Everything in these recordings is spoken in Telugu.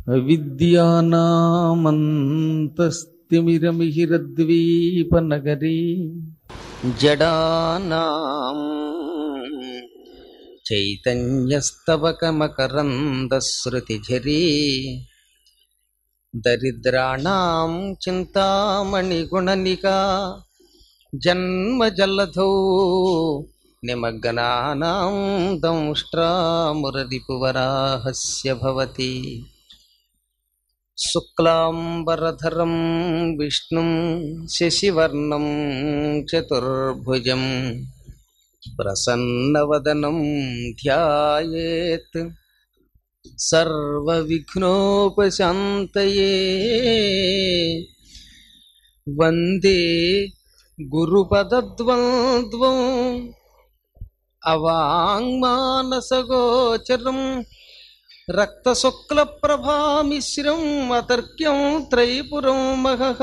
అవిద్యానామంతస్తిమిరమిహిరద్వీపనగరీ జడానాం చైతన్యస్తవకమకరందశ్రుతిఝరీ దరిద్రాణాం చింతామణిగుణనికా జన్మజల్లధౌ నిమగ్నానాం దంష్ట్రామురరిపువరాహస్య భవతి శుక్లాంబరధరం విష్ణుం శశివర్ణం చతుర్భుజం ప్రసన్నవదనం ధ్యాయేత్ సర్వవిఘ్నోపశాంతయే వందే గురుపదద్వంద్వం అవాంగ్మానసగోచరం రక్తశుక్లప్రభామిశ్రం అతర్క్యం త్రైపురం మహః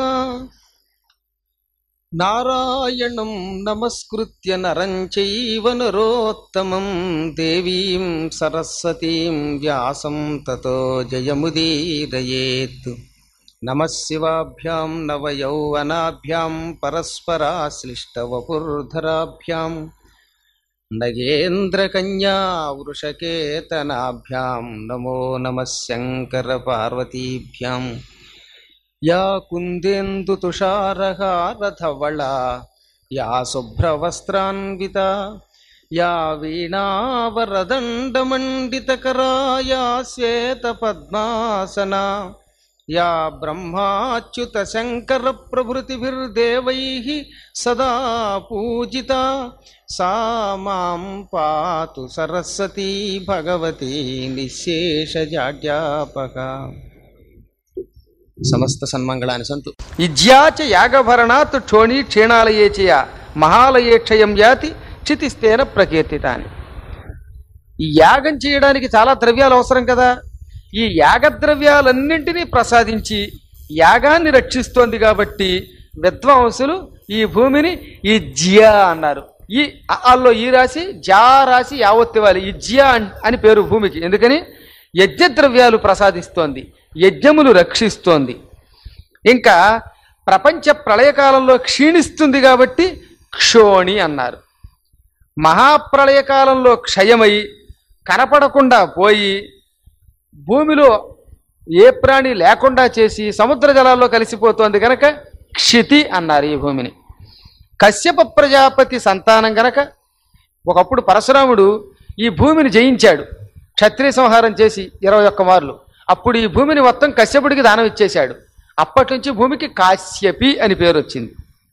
నారాయణం నమస్కృత్య నరం చైవ నరోత్తమం దేవీం సరస్వతీం వ్యాసం తతో జయముదీరయేత్ నమశివాభ్యాం నవయౌవనాభ్యాం పరస్పరాశ్లిష్టవపుర్ధరాభ్యాం నగేంద్రకన్యా వృషకేతనాభ్యాం నమో నమః శంకరపార్వతీభ్యాం యా కుందేందుతుషారహారధవళా యా శుభ్రవస్త్రాన్వితా యా వీణావరదండమండితకరా యా శ్వేతపద్మాసనా యా బ్రహ్మాచ్యుతశంకరప్రభృతిభిర్దేవైः సదా పూజితా सा मां पातु सरस्वती भगवती నిశేషజాడ్యాపక సమస్త సన్మంగళాన్ని సంతు ఇజ్యాచ యాగభరణాత్ క్షోణి క్షీణాలయేచయ మహాలయే క్షయం యాతి క్షితిస్తేన ప్రకీర్తితాని ఈ యాగం చేయడానికి చాలా ద్రవ్యాలు అవసరం కదా ఈ యాగద్రవ్యాలన్నింటినీ ప్రసాదించి యాగాన్ని రక్షిస్తోంది కాబట్టి విద్వాంసులు ఈ భూమిని ఈ జియా అన్నారు ఈ అల్లో ఈ రాశి జా రాశి యావత్తివాలి ఈ జియా అన్- అని పేరు భూమికి ఎందుకని యజ్ఞద్రవ్యాలు ప్రసాదిస్తోంది యజ్ఞములు రక్షిస్తోంది ఇంకా ప్రపంచ ప్రళయకాలంలో క్షీణిస్తుంది కాబట్టి క్షోణి అన్నారు మహాప్రళయకాలంలో క్షయమై కనపడకుండా పోయి భూమిలో ఏ ప్రాణి లేకుండా చేసి సముద్ర జలాల్లో కలిసిపోతోంది కనుక క్షితి అన్నారు ఈ భూమిని కశ్యప ప్రజాపతి సంతానం గనక ఒకప్పుడు పరశురాముడు ఈ భూమిని జయించాడు క్షత్రియ సంహారం చేసి ఇరవై ఒక్క మార్లు అప్పుడు ఈ భూమిని మొత్తం కశ్యపుడికి దానం ఇచ్చేశాడు అప్పటి నుంచి భూమికి కాశ్యపి అని పేరు వచ్చింది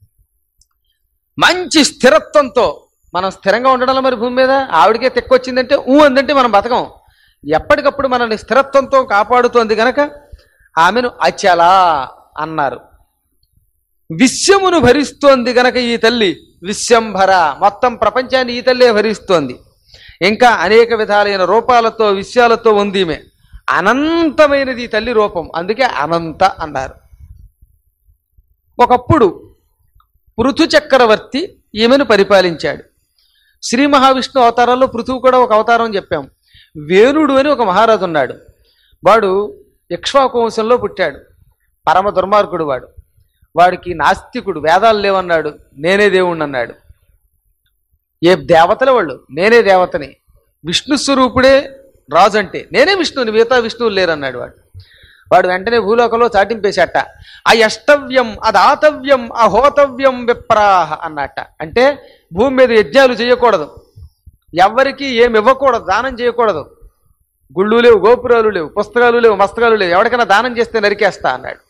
మంచి స్థిరత్వంతో మనం స్థిరంగా ఉండడంలో మరి భూమి మీద ఆవిడకే తెక్కొచ్చిందంటే ఊ అందంటే మనం బతకం ఎప్పటికప్పుడు మనల్ని స్థిరత్వంతో కాపాడుతోంది గనక ఆమెను అచల అన్నారు విశ్వమును భరిస్తోంది గనక ఈ తల్లి విశ్వంభర మొత్తం ప్రపంచాన్ని ఈ తల్లే భరిస్తోంది ఇంకా అనేక విధాలైన రూపాలతో విషయాలతో ఉంది ఈమె అనంతమైనది ఈ తల్లి రూపం అందుకే అనంత అన్నారు ఒకప్పుడు పృథు చక్రవర్తి ఈమెను పరిపాలించాడు శ్రీ మహావిష్ణు అవతారాల్లో పృథువు కూడా ఒక అవతారం అని చెప్పాం వేణుడు అని ఒక మహారాజు ఉన్నాడు వాడు ఇక్ష్వాకు వంశంలో పుట్టాడు పరమ దుర్మార్గుడు వాడు వాడికి నాస్తికుడు వేదాలు లేవన్నాడు నేనే దేవుణ్ణి అన్నాడు ఏ దేవతల వాళ్ళు నేనే దేవతని విష్ణు స్వరూపుడే రాజు అంటే నేనే విష్ణువుని మిగతా విష్ణువులు లేరన్నాడు వాడు వాడు వెంటనే భూలోకంలో చాటింపేశాట ఆ అష్టవ్యం అదాతవ్యం అహోతవ్యం విప్రాహ అన్నట్ట అంటే భూమి మీద యజ్ఞాలు చేయకూడదు ఎవ్వరికి ఏమి ఇవ్వకూడదు దానం చేయకూడదు గుళ్ళు లేవు గోపురాలు లేవు పుస్తకాలు లేవు మస్తకాలు లేవు ఎవరికైనా దానం చేస్తే నరికేస్తా అన్నాడు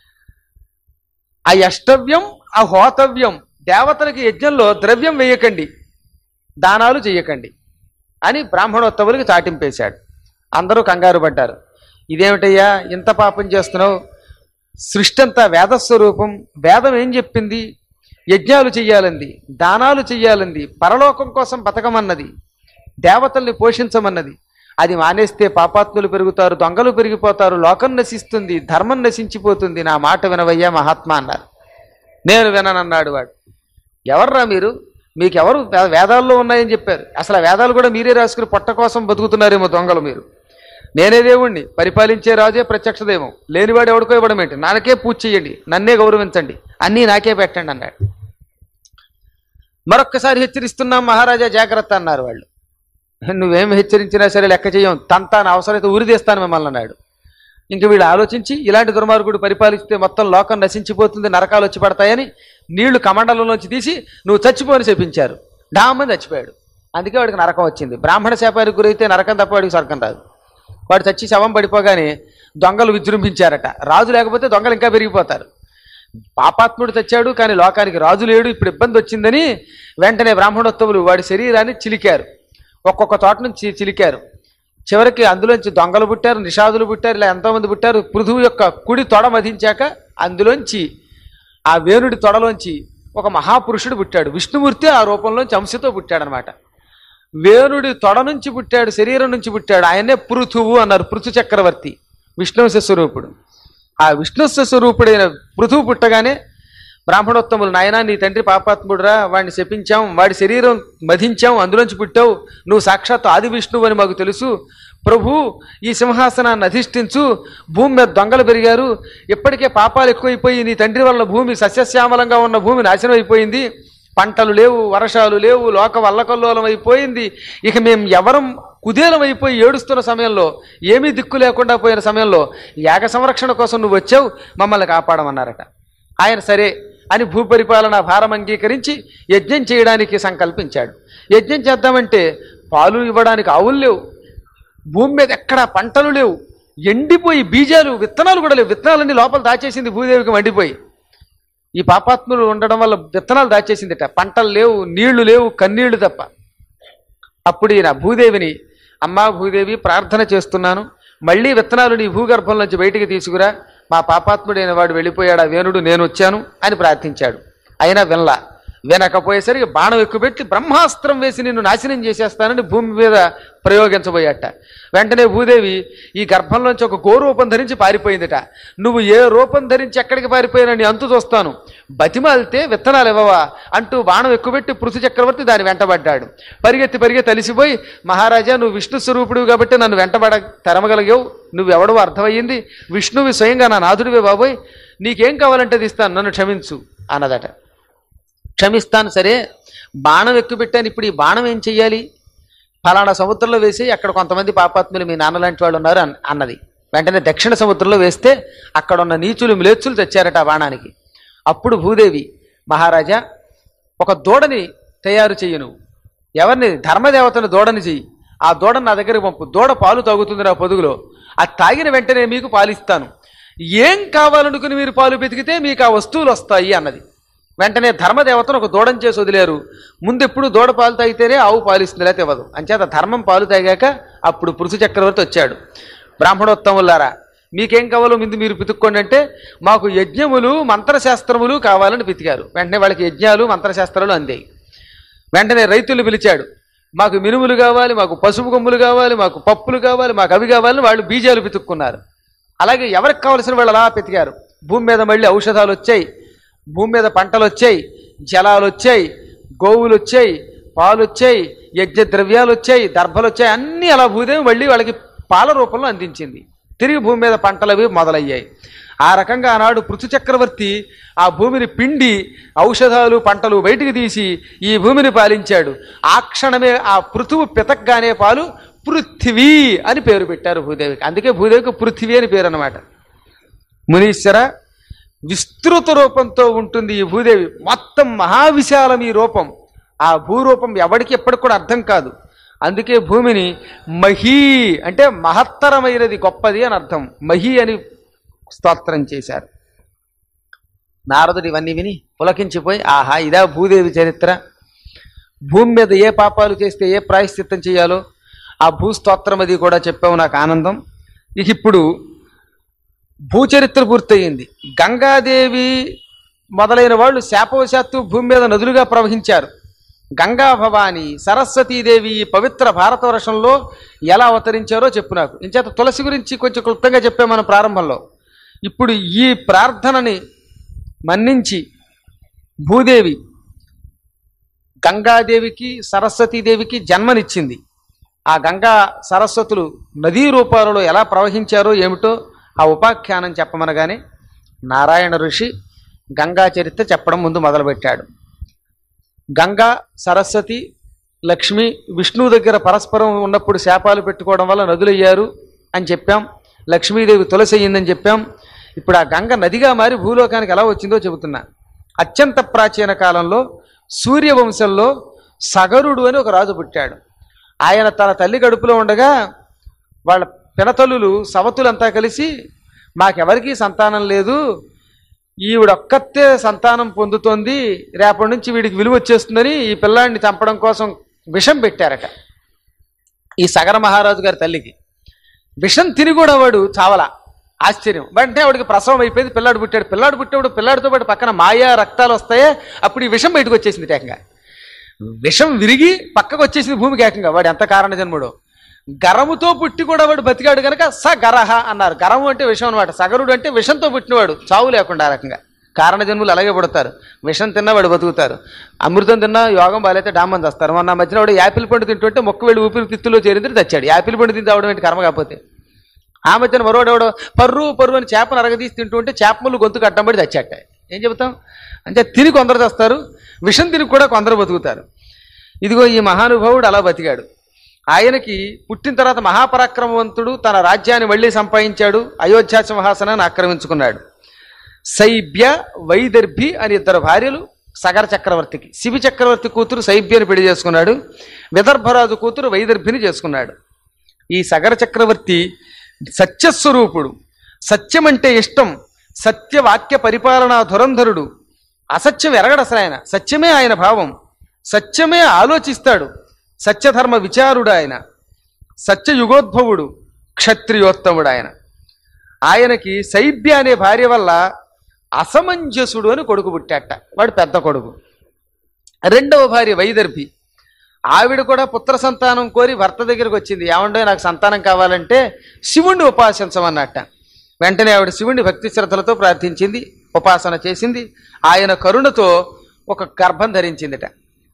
ఆ అష్టవ్యం ఆ హోతవ్యం దేవతలకి యజ్ఞంలో ద్రవ్యం వేయకండి దానాలు చేయకండి అని బ్రాహ్మణోత్తములకి చాటింపేశాడు అందరూ కంగారు పడ్డారు ఇదేమిటయ్యా ఇంత పాపం చేస్తున్నావు సృష్టి అంతా వేదస్వరూపం వేదం ఏం చెప్పింది యజ్ఞాలు చెయ్యాలంది దానాలు చెయ్యాలంది పరలోకం కోసం బతకమన్నది దేవతల్ని పోషించమన్నది అది మానేస్తే పాపాత్ములు పెరుగుతారు దొంగలు పెరిగిపోతారు లోకం నశిస్తుంది ధర్మం నశించిపోతుంది నా మాట వినవయ్యా మహాత్మా అన్నారు నేను విననన్నాడు వాడు ఎవర్రా మీరు మీకెవరు వే- వేదాల్లో ఉన్నాయని చెప్పారు అసలు ఆ వేదాలు కూడా మీరే రాసుకుని పొట్ట కోసం బతుకుతున్నారేమో దొంగలు మీరు నేనే దేవుణ్ణి పరిపాలించే రాజే ప్రత్యక్ష దైవం లేనివాడు ఎవడికో ఇవ్వడం ఏంటి నాకే పూజ చేయండి నన్నే గౌరవించండి అన్నీ నాకే పెట్టండి అన్నాడు మరొక్కసారి హెచ్చరిస్తున్నాం మహారాజా జాగ్రత్త అన్నారు వాళ్ళు నువ్వేం హెచ్చరించినా సరే లెక్క చేయం తంతాను అవసరమైతే ఉరి తీస్తాను మిమ్మల్ని అన్నాడు ఇంక వీళ్ళు ఆలోచించి ఇలాంటి దుర్మార్గుడు పరిపాలిస్తే మొత్తం లోకం నశించిపోతుంది నరకాలు వచ్చి పడతాయని నీళ్లు కమండలంలోంచి తీసి నువ్వు చచ్చిపోని చెప్పించారు డామని చచ్చిపోయాడు అందుకే వాడికి నరకం వచ్చింది బ్రాహ్మణ శాపానికి గురైతే నరకం తప్ప వాడికి స్వర్గం రాదు వాడు చచ్చి శవం పడిపోగానే దొంగలు విజృంభించారట రాజు లేకపోతే దొంగలు ఇంకా పెరిగిపోతారు పాపాత్ముడు తెచ్చాడు కానీ లోకానికి రాజు లేడు ఇప్పుడు ఇబ్బంది వచ్చిందని వెంటనే బ్రాహ్మణోత్తములు వాడి శరీరాన్ని చిలికారు ఒక్కొక్క తోట నుంచి చిలికారు చివరికి అందులోంచి దొంగలు పుట్టారు నిషాదులు పుట్టారు ఇలా ఎంతోమంది పుట్టారు పృథువు యొక్క కుడి తొడ మధించాక అందులోంచి ఆ వేణుడి తొడలోంచి ఒక మహాపురుషుడు పుట్టాడు విష్ణుమూర్తి ఆ రూపంలోంచి అంశతో పుట్టాడనమాట వేణుడి తొడ నుంచి పుట్టాడు శరీరం నుంచి పుట్టాడు ఆయనే పృథువు అన్నారు పృథు చక్రవర్తి విష్ణువంశ స్వరూపుడు ఆ విష్ణు స్వరూపుడైన పృథువు పుట్టగానే బ్రాహ్మణోత్తములు నాయనా నీ తండ్రి పాపాత్ముడురా వాడిని శపించాం వాడి శరీరం మధించాం అందులోంచి పుట్టావు నువ్వు సాక్షాత్ ఆది విష్ణువు అని మాకు తెలుసు ప్రభు ఈ సింహాసనాన్ని అధిష్ఠించు భూమి మీద దొంగలు పెరిగారు ఇప్పటికే పాపాలు ఎక్కువైపోయి నీ తండ్రి వల్ల భూమి సస్యశ్యామలంగా ఉన్న భూమి నాశనం అయిపోయింది పంటలు లేవు వర్షాలు లేవు లోక వల్లకల్లోలం అయిపోయింది ఇక మేము ఎవరం కుదేలం అయిపోయి ఏడుస్తున్న సమయంలో ఏమీ దిక్కు లేకుండా పోయిన సమయంలో యాగ సంరక్షణ కోసం నువ్వు వచ్చావు మమ్మల్ని కాపాడమన్నారట ఆయన సరే అని భూపరిపాలన భారం అంగీకరించి యజ్ఞం చేయడానికి సంకల్పించాడు యజ్ఞం చేద్దామంటే పాలు ఇవ్వడానికి ఆవులు లేవు భూమి మీద ఎక్కడా పంటలు లేవు ఎండిపోయి బీజాలు విత్తనాలు కూడా లేవు విత్తనాలన్నీ లోపల దాచేసింది భూదేవికి మండిపోయి ఈ పాపాత్ములు ఉండడం వల్ల విత్తనాలు దాచేసిందిట పంటలు లేవు నీళ్లు లేవు కన్నీళ్లు తప్ప అప్పుడు ఈయన భూదేవిని అమ్మా భూదేవి ప్రార్థన చేస్తున్నాను మళ్ళీ విత్తనాలు నీ భూగర్భం నుంచి బయటికి తీసుకురా మా పాపాత్ముడైన వాడు వెళ్ళిపోయాడు ఆ వేణుడు నేను వచ్చాను అని ప్రార్థించాడు అయినా వినలా వినకపోయేసరికి బాణం ఎక్కుపెట్టి బ్రహ్మాస్త్రం వేసి నిన్ను నాశనం చేసేస్తానని భూమి మీద ప్రయోగించబోయాట వెంటనే భూదేవి ఈ గర్భంలోంచి ఒక గోరూపం ధరించి పారిపోయిందిట నువ్వు ఏ రూపం ధరించి ఎక్కడికి పారిపోయినా నీ అంతు చూస్తాను బతిమాలితే విత్తనాలు ఇవ్వవా అంటూ బాణం ఎక్కుపెట్టి పృథు చక్రవర్తి దాని వెంటబడ్డాడు పరిగెత్తి పరిగెత్తి అలిసిపోయి మహారాజా నువ్వు విష్ణు స్వరూపుడు కాబట్టి నన్ను వెంటబడ తెరమగలిగావు నువ్వెవడో అర్థమయ్యింది విష్ణువి స్వయంగా నా నాథుడివే బాబోయ్ నీకేం కావాలంటే అది ఇస్తాను నన్ను క్షమించు అన్నదట క్షమిస్తాను సరే బాణం ఎక్కుపెట్టాను ఇప్పుడు ఈ బాణం ఏం చెయ్యాలి ఫలానా సముద్రంలో వేసి అక్కడ కొంతమంది పాపాత్ములు మీ నాన్న లాంటి వాళ్ళు ఉన్నారు అన్- అన్నది వెంటనే దక్షిణ సముద్రంలో వేస్తే అక్కడ ఉన్న నీచులు మిలేచ్చులు తెచ్చారట ఆ బాణానికి అప్పుడు భూదేవి మహారాజా ఒక దూడని తయారు చెయ్యి నువ్వు ఎవరిని ధర్మదేవతను దూడని చెయ్యి ఆ దూడని నా దగ్గరికి పంపు దూడ పాలు తాగుతుంది నా పొదుగులో అది తాగిన వెంటనే మీకు పాలిస్తాను ఏం కావాలనుకుని మీరు పాలు వెతికితే మీకు ఆ వస్తువులు వస్తాయి అన్నది వెంటనే ధర్మదేవతను ఒక దూడని చేసి వదిలేరు ముందు ఎప్పుడు దూడ పాలు తాగితేనే ఆవు పాలిస్తుంది లేకపోతే ఇవ్వదు అంచేత ధర్మం పాలు తాగాక అప్పుడు పృథు చక్రవర్తి వచ్చాడు బ్రాహ్మణోత్తములారా మీకేం కావాలో ముందు మీరు పితుక్కోండి అంటే మాకు యజ్ఞములు మంత్రశాస్త్రములు కావాలని పితికారు వెంటనే వాళ్ళకి యజ్ఞాలు మంత్రశాస్త్రాలు అందాయి వెంటనే రైతులు పిలిచాడు మాకు మినుములు కావాలి మాకు పసుపు కొమ్ములు కావాలి మాకు పప్పులు కావాలి మాకు అవి కావాలని వాళ్ళు బీజాలు పితుక్కున్నారు అలాగే ఎవరికి కావలసిన వాళ్ళు అలా పితికారు భూమి మీద మళ్ళీ ఔషధాలు వచ్చాయి భూమి మీద పంటలు వచ్చాయి జలాలు వచ్చాయి గోవులు వచ్చాయి పాలు వచ్చాయి యజ్ఞ ద్రవ్యాలు వచ్చాయి దర్భలు వచ్చాయి అన్నీ అలా భూదేవి మళ్ళీ వాళ్ళకి పాల రూపంలో అందించింది తిరిగి భూమి మీద పంటలవి మొదలయ్యాయి ఆ రకంగా ఆనాడు పృథు చక్రవర్తి ఆ భూమిని పిండి ఔషధాలు పంటలు బయటికి తీసి ఈ భూమిని పాలించాడు ఆ క్షణమే ఆ పృథువు పితక్గానే పాలు పృథ్వీ అని పేరు పెట్టారు భూదేవికి అందుకే భూదేవికి పృథ్వీ అని పేరు అన్నమాట మునీశ్వర విస్తృత రూపంతో ఉంటుంది ఈ భూదేవి మొత్తం మహావిశాలం ఈ రూపం ఆ భూరూపం ఎవడికి ఎప్పటికి కూడా అర్థం కాదు అందుకే భూమిని మహీ అంటే మహత్తరమైనది గొప్పది అని అర్థం మహీ అని స్తోత్రం చేశారు నారదుడు ఇవన్నీ విని పులకించిపోయి ఆహా ఇదా భూదేవి చరిత్ర భూమి మీద ఏ పాపాలు చేస్తే ఏ ప్రాయశ్చిత్తం చేయాలో ఆ భూస్తోత్రం అది కూడా చెప్పావు నాకు ఆనందం ఇక ఇప్పుడు భూచరిత్ర పూర్తయింది గంగాదేవి మొదలైన వాళ్ళు శాపవశాత్తు భూమి మీద నదులుగా ప్రవహించారు గంగా భవాని సరస్వతీదేవి ఈ పవిత్ర భారతవర్షంలో ఎలా అవతరించారో చెప్పు నాకు ఇంచేత తులసి గురించి కొంచెం క్లుప్తంగా చెప్పాం మనం ప్రారంభంలో ఇప్పుడు ఈ ప్రార్థనని మన్నించి భూదేవి గంగాదేవికి సరస్వతీదేవికి జన్మనిచ్చింది ఆ గంగా సరస్వతులు నదీ రూపాలలో ఎలా ప్రవహించారో ఏమిటో ఆ ఉపాఖ్యానం చెప్పమనగానే నారాయణ ఋషి గంగా చరిత్ర చెప్పడం ముందు మొదలుపెట్టాడు గంగా సరస్వతి లక్ష్మి విష్ణువు దగ్గర పరస్పరం ఉన్నప్పుడు శాపాలు పెట్టుకోవడం వల్ల నదులయ్యారు అని చెప్పాం లక్ష్మీదేవి తులసి అయ్యిందని చెప్పాం ఇప్పుడు ఆ గంగ నదిగా మారి భూలోకానికి ఎలా వచ్చిందో చెబుతున్నా అత్యంత ప్రాచీన కాలంలో సూర్యవంశంలో సగరుడు అని ఒక రాజు పుట్టాడు ఆయన తన తల్లి కడుపులో ఉండగా వాళ్ళ పినతల్లులు సవతులంతా కలిసి మాకెవరికీ సంతానం లేదు ఈవిడొక్కతే సంతానం పొందుతోంది రేపటి నుంచి వీడికి విలువ వచ్చేస్తుందని ఈ పిల్లాడిని చంపడం కోసం విషం పెట్టారట ఈ సగర మహారాజు గారి తల్లికి విషం తిని కూడా వాడు చావలా ఆశ్చర్యం వెంటనే వాడికి ప్రసవం అయిపోయింది పిల్లాడు పుట్టాడు పిల్లాడు పుట్టాడు పిల్లాడితో పాటు పక్కన మాయా రక్తాలు వస్తాయే అప్పుడు ఈ విషం బయటకు వచ్చేసింది ఏకంగా విషం విరిగి పక్కకు వచ్చేసింది భూమికి ఏకంగా వాడు ఎంత కారణ జన్ముడు గరముతో పుట్టి కూడా వాడు బతికాడు కనుక స గరహ అన్నారు గరము అంటే విషం అనమాట సగరుడు అంటే విషంతో పుట్టినవాడు చావు లేకుండా ఆ రకంగా కారణ జన్ములు అలాగే పుడతారు విషం తిన్నా వాడు బతుకుతారు అమృతం తిన్నా యోగం బాలైతే డామని వస్తారు మొన్న మధ్యన వాడు యాపిల్ పండు తింటుంటే మొక్క వెళ్ళి ఊపిరి తిత్తులో చేరింది తెచ్చాడు యాపిల్ పండు తింటే అవడం ఏంటి కర్మ కాకపోతే ఆ మధ్యన మరోడెవడో పర్రు పర్రు అని చేపను అరగదీసి తింటూ ఉంటే చేపములు గొంతుకు అడ్డం పడి చచ్చాట ఏం చెబుతాం అంటే తిని కొందరు తెస్తారు విషం తిని కూడా కొందరు బతుకుతారు ఇదిగో ఈ మహానుభావుడు అలా బతికాడు ఆయనకి పుట్టిన తర్వాత మహాపరాక్రమవంతుడు తన రాజ్యాన్ని మళ్ళీ సంపాదించాడు అయోధ్య సింహాసనాన్ని ఆక్రమించుకున్నాడు శైబ్య వైదర్భి అని ఇద్దరు భార్యలు సగర చక్రవర్తికి శిబి చక్రవర్తి కూతురు శైబ్యని పెళ్లి చేసుకున్నాడు విదర్భరాజు కూతురు వైదర్భిని చేసుకున్నాడు ఈ సగర చక్రవర్తి సత్యస్వరూపుడు సత్యం అంటే ఇష్టం సత్యవాక్య పరిపాలనా ధురంధరుడు అసత్యం ఎరగడు అసలు ఆయన సత్యమే ఆయన భావం సత్యమే ఆలోచిస్తాడు సత్యధర్మ విచారుడు ఆయన సత్యయుగోద్భవుడు క్షత్రియోత్తముడు ఆయన ఆయనకి శైబ్య అనే భార్య వల్ల అసమంజసుడు అని కొడుకు పుట్టాట వాడు పెద్ద కొడుకు రెండవ భార్య వైదర్భి ఆవిడ కూడా పుత్ర సంతానం కోరి భర్త దగ్గరికి వచ్చింది ఏమండో నాకు సంతానం కావాలంటే శివుణ్ణి ఉపాసించమన్నట్ట వెంటనే ఆవిడ శివుణ్ణి భక్తి శ్రద్ధలతో ప్రార్థించింది ఉపాసన చేసింది ఆయన కరుణతో ఒక గర్భం ధరించిందిట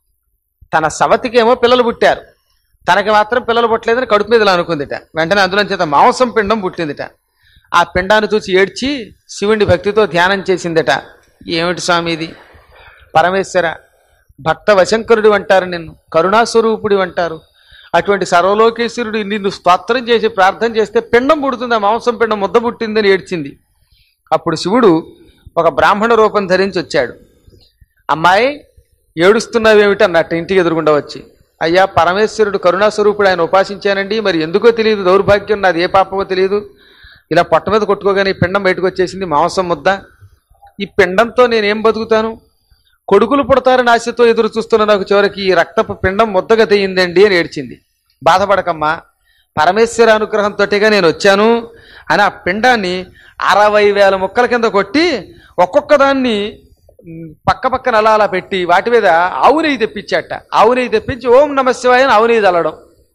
తన సవతికేమో పిల్లలు పుట్టారు తనకి మాత్రం పిల్లలు పుట్టలేదని కడుపు మీద ఇలా అనుకుందిట వెంటనే అందులో చేత మాంసం పిండం పుట్టిందిట ఆ పిండాన్ని చూసి ఏడ్చి శివుణ్ణి భక్తితో ధ్యానం చేసిందట ఏమిటి స్వామి ఇది పరమేశ్వర భక్త వశంకరుడు అంటారు నిన్ను కరుణాస్వరూపుడు అంటారు అటువంటి సర్వలోకేశ్వరుడు నిన్ను స్తోత్రం చేసి ప్రార్థన చేస్తే పిండం పుడుతుంది ఆ మాంసం పిండం ముద్ద పుట్టిందని ఏడ్చింది అప్పుడు శివుడు ఒక బ్రాహ్మణ రూపం ధరించి వచ్చాడు అమ్మాయి ఏడుస్తున్నావేమిటి అన్నట్టు ఇంటికి ఎదురుగుండా వచ్చి అయ్యా పరమేశ్వరుడు కరుణాస్వరూపుడు ఆయన ఉపాసించానండి మరి ఎందుకో తెలియదు దౌర్భాగ్యం నాది ఏ పాపమో తెలియదు ఇలా పొట్ట మీద కొట్టుకోగానే ఈ పిండం బయటకు వచ్చేసింది మాంసం ముద్ద ఈ పిండంతో నేనేం బతుకుతాను కొడుకులు పుడతారని ఆశతో ఎదురు చూస్తున్న నాకు చివరికి ఈ రక్తపు పిండం ముద్దగా తెయ్యిందండి అని ఏడ్చింది బాధపడకమ్మా పరమేశ్వర అనుగ్రహంతోటిగా నేను వచ్చాను అని ఆ పిండాన్ని అరవై వేల ముక్కల కింద కొట్టి ఒక్కొక్క దాన్ని మ్, పక్క పక్కన అలా అలా పెట్టి వాటి మీద ఆవు నెయ్యి తెప్పించాట ఆవు నెయ్యి తెప్పించి ఓం నమ శివాయ అని ఆవు నెయ్యి చల్లడం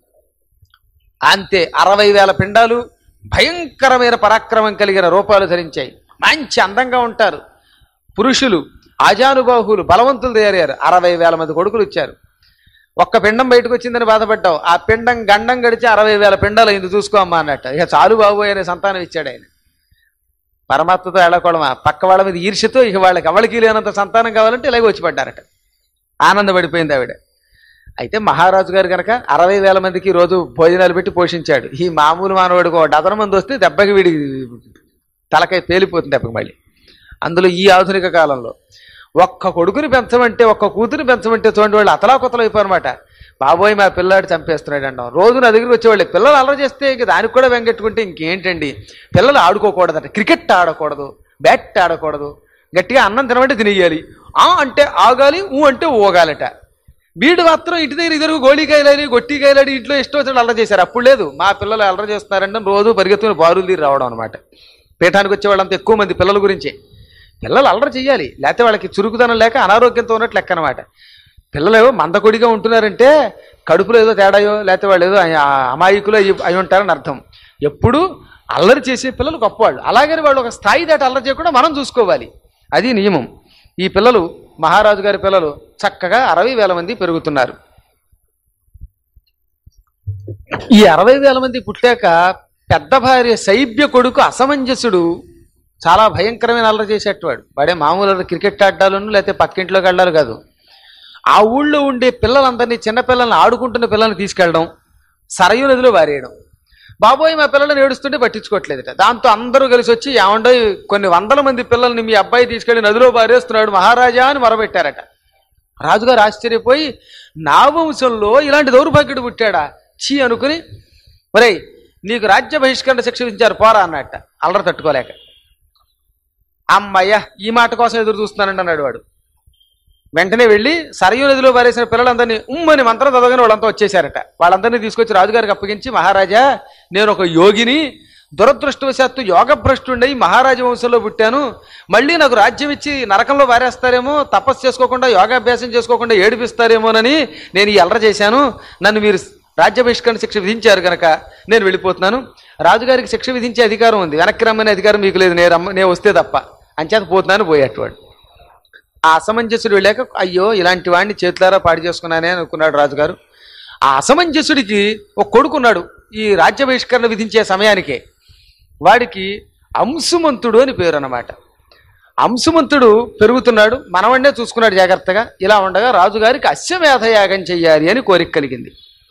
అంతే అరవై వేల పిండాలు భయంకరమైన పరాక్రమం కలిగిన రూపాలు ధరించాయి మంచి అందంగా ఉంటారు పురుషులు ఆజానుబాహులు బలవంతులు తయారయ్యారు అరవై వేల మంది కొడుకులు ఇచ్చారు ఒక్క పిండం బయటకు వచ్చిందని బాధపడ్డావు ఆ పిండం గండం గడిచి అరవై వేల పిండాలు అయింది చూసుకో అమ్మా అన్నట్టు ఇక చాలు బాబు అనే సంతానం ఇచ్చాడు ఆయన పరమాత్మతో ఎడకోవడమా పక్క వాళ్ళ మీద ఈర్ష్యతో ఇక వాళ్ళకి ఎవరికి లేనంత సంతానం కావాలంటే ఇలాగే వచ్చి పడ్డారట ఆనందపడిపోయింది ఆవిడ అయితే మహారాజు గారు కనుక అరవై వేల మందికి రోజు భోజనాలు పెట్టి పోషించాడు ఈ మామూలు మానవుడికి ఒక డజన్ మంది వస్తే దెబ్బకి వీడికి తలకాయ పేలిపోతుంది దెబ్బకి మళ్ళీ అందులో ఈ ఆధునిక కాలంలో ఒక్క కొడుకుని పెంచమంటే ఒక్క కూతురు పెంచమంటే చూడండి వాళ్ళు అతలాకుతలు అయిపోయారన్నమాట బాబోయ్ మా పిల్లాడు చంపేస్తున్నాడు అంటాం రోజు నా దగ్గరికి వచ్చేవాళ్ళు పిల్లలు అల్లరి చేస్తే ఇక దానికి కూడా వెంగెట్టుకుంటే ఇంకేంటండి పిల్లలు ఆడుకోకూడదట క్రికెట్ ఆడకూడదు బ్యాట్ ఆడకూడదు గట్టిగా అన్నం తినమంటే తినేయాలి ఆ అంటే ఆగాలి ఊ అంటే ఊగాలట వీడు మాత్రం ఇంటి దగ్గర ఇద్దరు గోళీకాయలని గొట్టికాయలని ఇంట్లో ఇష్టం వచ్చినట్టు అల్లరి చేశారు అప్పుడు లేదు మా పిల్లలు అల్లరి చేస్తున్నారంటే రోజు పరిగెత్తుకుని బారులు తీరి రావడం అనమాట పీఠానికి వచ్చే వాళ్ళంతా ఎక్కువ మంది పిల్లల గురించే పిల్లలు అల్లరి చేయాలి లేకపోతే వాళ్ళకి చురుకుదనం లేక అనారోగ్యంతో ఉన్నట్లు లెక్క అనమాట పిల్లలు ఏవో మందకొడిగా ఉంటున్నారంటే కడుపులో ఏదో తేడాయో లేకపోతే వాళ్ళు ఏదో అయ- అమాయకులు అయి అయి ఉంటారని అర్థం ఎప్పుడు అల్లరి చేసే పిల్లలు గొప్పవాళ్ళు అలాగని వాళ్ళు ఒక స్థాయి దాటి అల్లరి చేయకుండా మనం చూసుకోవాలి అది నియమం ఈ పిల్లలు మహారాజు గారి పిల్లలు చక్కగా అరవై వేల మంది పెరుగుతున్నారు ఈ అరవై వేల మంది పుట్టాక పెద్ద భార్య శైబ్య కొడుకు అసమంజసుడు చాలా భయంకరమైన అల్లరి చేసేటవాడు వాడే మామూలు అల్లరి క్రికెట్ ఆడ్డాలను లేకపోతే పక్కింట్లోకి వెళ్ళాలి కాదు ఆ ఊళ్ళో ఉండే పిల్లలందరినీ చిన్న పిల్లల్ని ఆడుకుంటున్న పిల్లల్ని తీసుకెళ్ళడం సరయు నదిలో వారేయడం బాబోయ్ మా పిల్లల్ని ఏడుస్తుంటే పట్టించుకోవట్లేదట దాంతో అందరూ కలిసి వచ్చి ఏమండో కొన్ని వందల మంది పిల్లల్ని మీ అబ్బాయి తీసుకెళ్లి నదిలో పారేస్తున్నాడు మహారాజా అని మొరబెట్టారట రాజుగారు ఆశ్చర్యపోయి నా వంశంలో ఇలాంటి దౌర్భాగ్యుడు పుట్టాడా చీ అనుకుని ఒరేయ్ నీకు రాజ్య బహిష్కరణ శిక్ష విధించారు పోరా అన్నట్ట అల్లరి తట్టుకోలేక అమ్మయ్య ఈ మాట కోసం ఎదురు చూస్తున్నానండి అన్నాడు వాడు వెంటనే వెళ్ళి సరయూ నదిలో పారేసిన పిల్లలందరినీ ఉమ్మని మంత్రం చదవగానే వాళ్ళంతా వచ్చేసారట వాళ్ళందరినీ తీసుకొచ్చి రాజుగారికి అప్పగించి మహారాజా నేను ఒక యోగిని దురదృష్టవశాత్తు యోగ భ్రష్టుండయి మహారాజ వంశంలో పుట్టాను మళ్ళీ నాకు రాజ్యం ఇచ్చి నరకంలో వారేస్తారేమో తపస్సు చేసుకోకుండా యోగాభ్యాసం చేసుకోకుండా ఏడిపిస్తారేమోనని నేను ఈ అల్లర చేశాను నన్ను మీరు రాజ్య బహిష్కరణ శిక్ష విధించారు కనుక నేను వెళ్ళిపోతున్నాను రాజుగారికి శిక్ష విధించే అధికారం ఉంది వెనక్కి రమ్మనే అధికారం మీకు లేదు నేను రమ్మ నేను వస్తే తప్ప అంచేత పోతున్నాను పోయేటవాడు ఆ అసమంజసుడు వెళ్ళాక అయ్యో ఇలాంటి వాడిని చేతులారా పాడు చేసుకున్నానే అనుకున్నాడు రాజుగారు ఆ అసమంజసుడికి ఒక కొడుకున్నాడు ఈ రాజ్య బహిష్కరణ విధించే సమయానికే వాడికి అంశుమంతుడు అని పేరు అన్నమాట అంశుమంతుడు పెరుగుతున్నాడు మనవన్నే చూసుకున్నాడు జాగ్రత్తగా ఇలా ఉండగా రాజుగారికి అశ్వమేధ యాగం చెయ్యాలి అని కోరిక కలిగింది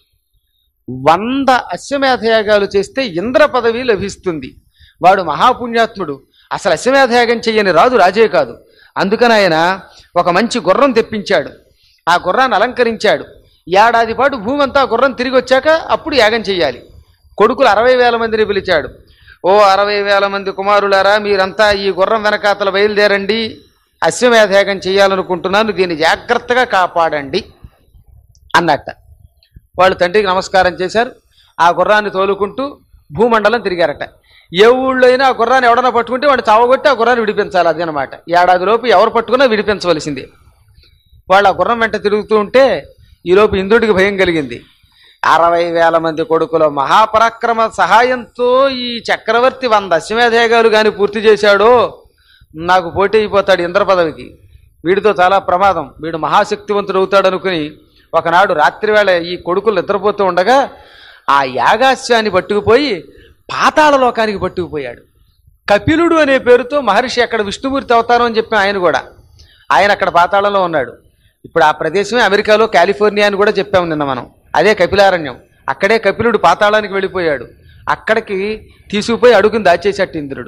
వంద అశ్వమేధ యాగాలు చేస్తే ఇంద్ర పదవి లభిస్తుంది వాడు మహాపుణ్యాత్ముడు అసలు అశ్వమేధ యాగం చెయ్యని రాజు రాజే కాదు అందుకని ఆయన ఒక మంచి గుర్రం తెప్పించాడు ఆ గుర్రాన్ని అలంకరించాడు ఏడాది పాటు భూమి అంతా ఆ గుర్రం తిరిగి వచ్చాక అప్పుడు యాగం చెయ్యాలి కొడుకులు అరవై వేల మందిని పిలిచాడు ఓ అరవై వేల మంది కుమారులారా మీరంతా ఈ గుర్రం వెనకాతల బయలుదేరండి అశ్వమేధ యాగం చేయాలనుకుంటున్నాను దీన్ని జాగ్రత్తగా కాపాడండి అన్నట్ట వాళ్ళు తండ్రికి నమస్కారం చేశారు ఆ గుర్రాన్ని తోలుకుంటూ భూమండలం తిరిగారట ఏ ఊళ్ళో అయినా ఆ గుర్రాన్ని ఎవడన్నా పట్టుకుంటే వాడు చావగొట్టి ఆ గుర్రాన్ని విడిపించాలి అది అనమాట ఏడాదిలోపు ఎవరు పట్టుకున్నా విడిపించవలసిందే వాళ్ళు ఆ గుర్రం వెంట తిరుగుతూ ఉంటే ఈలోపు ఇంద్రుడికి భయం కలిగింది అరవై వేల మంది కొడుకుల మహాపరాక్రమ సహాయంతో ఈ చక్రవర్తి వంద అశ్వమేధయాగాలు కానీ పూర్తి చేశాడో నాకు పోటీ అయిపోతాడు ఇంద్ర పదవికి వీడితో చాలా ప్రమాదం వీడు మహాశక్తివంతుడు అవుతాడు అనుకుని ఒకనాడు రాత్రివేళ ఈ కొడుకులు నిద్రపోతూ ఉండగా ఆ యాగాస్యాన్ని పట్టుకుపోయి పాతాళ లోకానికి పట్టుకుపోయాడు కపిలుడు అనే పేరుతో మహర్షి అక్కడ విష్ణుమూర్తి అవతారం అని చెప్పి ఆయన కూడా ఆయన అక్కడ పాతాళంలో ఉన్నాడు ఇప్పుడు ఆ ప్రదేశమే అమెరికాలో కాలిఫోర్నియా అని కూడా చెప్పాము నిన్న మనం అదే కపిలారణ్యం అక్కడే కపిలుడు పాతాళానికి వెళ్ళిపోయాడు అక్కడికి తీసుకుపోయి అడుగుని దాచేసట్టు ఇంద్రుడు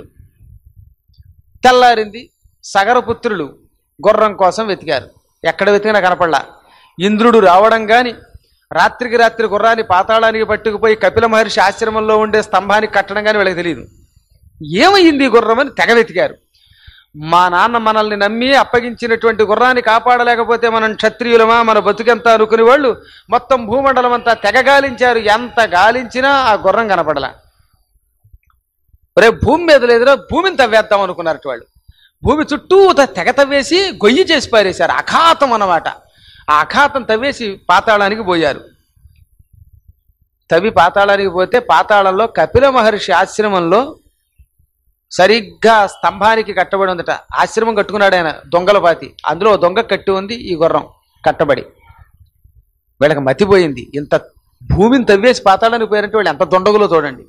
తెల్లారింది సగరపుత్రులు గుర్రం కోసం వెతికారు ఎక్కడ వెతికినా కనపడలా ఇంద్రుడు రావడం గాని రాత్రికి రాత్రి గుర్రాన్ని పాతాళానికి పట్టుకుపోయి కపిల మహర్షి ఆశ్రమంలో ఉండే స్తంభానికి కట్టడం కానీ వీళ్ళకి తెలియదు ఏమైంది ఈ గుర్రం అని తెగ వెతికారు మా నాన్న మనల్ని నమ్మి అప్పగించినటువంటి గుర్రాన్ని కాపాడలేకపోతే మనం క్షత్రియులమా మన బతుకెంత అనుకునే వాళ్ళు మొత్తం భూమండలం అంతా తెగ గాలించారు ఎంత గాలించినా ఆ గుర్రం కనపడలా రే భూమి మీద లేదురా భూమిని తవ్వేద్దాం అనుకున్నారు వాళ్ళు భూమి చుట్టూ తెగ తవ్వేసి గొయ్యి చేసి పారేశారు అఖాతం అన్నమాట ఆ అఖాతం తవ్వేసి పాతాళానికి పోయారు తవ్వి పాతాళానికి పోతే పాతాళంలో కపిల మహర్షి ఆశ్రమంలో సరిగ్గా స్తంభానికి కట్టబడి ఉందట ఆశ్రమం కట్టుకున్నాడు ఆయన దొంగల పాతి అందులో ఓ దొంగ కట్టి ఉంది ఈ గుర్రం కట్టబడి వీళ్ళకి మతిపోయింది ఇంత భూమిని తవ్వేసి పాతాళానికి పోయారంటే వాళ్ళు ఎంత దొండగులో చూడండి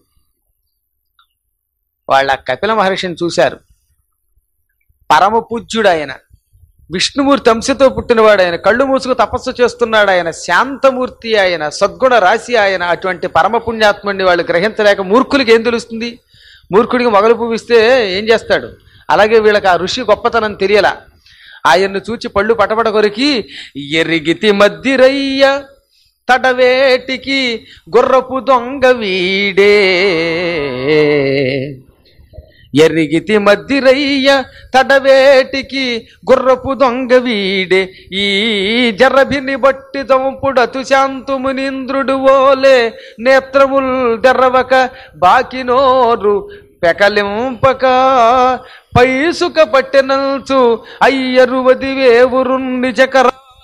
వాళ్ళ కపిల మహర్షిని చూశారు పరమ పూజ్యుడు ఆయన విష్ణుమూర్తి అంశతో పుట్టినవాడు ఆయన కళ్ళు మూసుకు తపస్సు చేస్తున్నాడు ఆయన శాంతమూర్తి ఆయన సద్గుణ రాశి ఆయన అటువంటి పరమ పుణ్యాత్ముడిని వాళ్ళు గ్రహించలేక మూర్ఖులకి ఏం తెలుస్తుంది మూర్ఖుడికి మొగలు పువ్విస్తే ఏం చేస్తాడు అలాగే వీళ్ళకి ఆ ఋషి గొప్పతనం తెలియలా ఆయన్ను చూచి పళ్ళు పటపట కొరికి ఎరిగితి మద్దిరయ్య తడవేటికి గుర్రపు దొంగ వీడే ఎరిగితి మద్దిరయ్య తడవేటికి గుర్రపు దొంగ వీడే ఈ జర్రభిని బట్టి దొంపుడతు శాంతుమునింద్రుడు ఓలే నేత్రముల్ దెర్రవక బాకినోరు పెకలింపక పైసుక పట్టెనల్చు అయ్యరు వదివేవురు నిజకర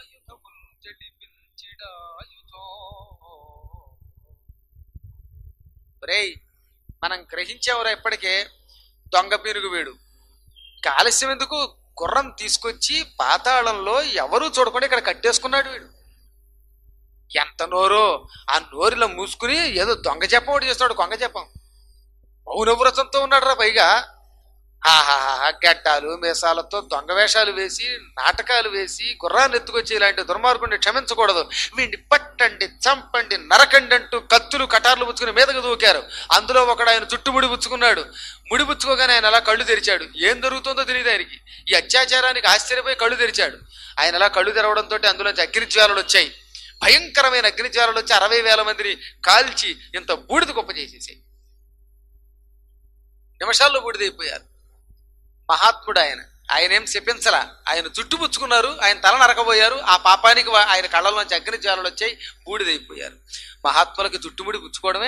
రేయ్ మనం గ్రహించేవరా ఇప్పటికే దొంగ పీనుగు వీడు ఆలస్యం ఎందుకు గుర్రం తీసుకొచ్చి పాతాళంలో ఎవరూ చూడకుండా ఇక్కడ కట్టేసుకున్నాడు వీడు ఎంత నోరో ఆ నోరిలో మూసుకుని ఏదో దొంగ చెప్పం ఒకటి చేస్తాడు కొంగ చెప్పం మౌనవ్రతంతో ఉన్నాడు రా పైగా ఆహాహా గడ్డాలు మీసాలతో దొంగ వేషాలు వేసి నాటకాలు వేసి గుర్రాన్ని ఎత్తుకొచ్చి ఇలాంటి దుర్మార్గుడిని క్షమించకూడదు వీడిని పట్టండి చంపండి నరకండి అంటూ కత్తులు కటార్లు పుచ్చుకుని మీదకు దూకారు అందులో ఒకడు ఆయన చుట్టు ముడి పుచ్చుకున్నాడు ముడి పుచ్చుకోగానే ఆయన అలా కళ్ళు తెరిచాడు ఏం జరుగుతుందో తెలియదు ఆయనకి ఈ అత్యాచారానికి ఆశ్చర్యపోయి కళ్ళు తెరిచాడు ఆయన అలా కళ్ళు తెరవడంతో అందులోంచి అగ్నిజ్వాలలు వచ్చాయి భయంకరమైన అగ్నిజ్వాలలు వచ్చి అరవై వేల మందిని కాల్చి ఇంత బూడిద గొప్ప చేసేసాయి నిమిషాల్లో బూడిదైపోయారు మహాత్ముడు ఆయన ఆయన ఏం చెప్పించలా ఆయన జుట్టు పుచ్చుకున్నారు ఆయన తల నరకబోయారు ఆ పాపానికి వా- ఆయన కళ్ళలోంచి అగ్ని జ్వాలలు వచ్చాయి బూడిదైపోయారు మహాత్ములకి జుట్టుముడి పుచ్చుకోవడమే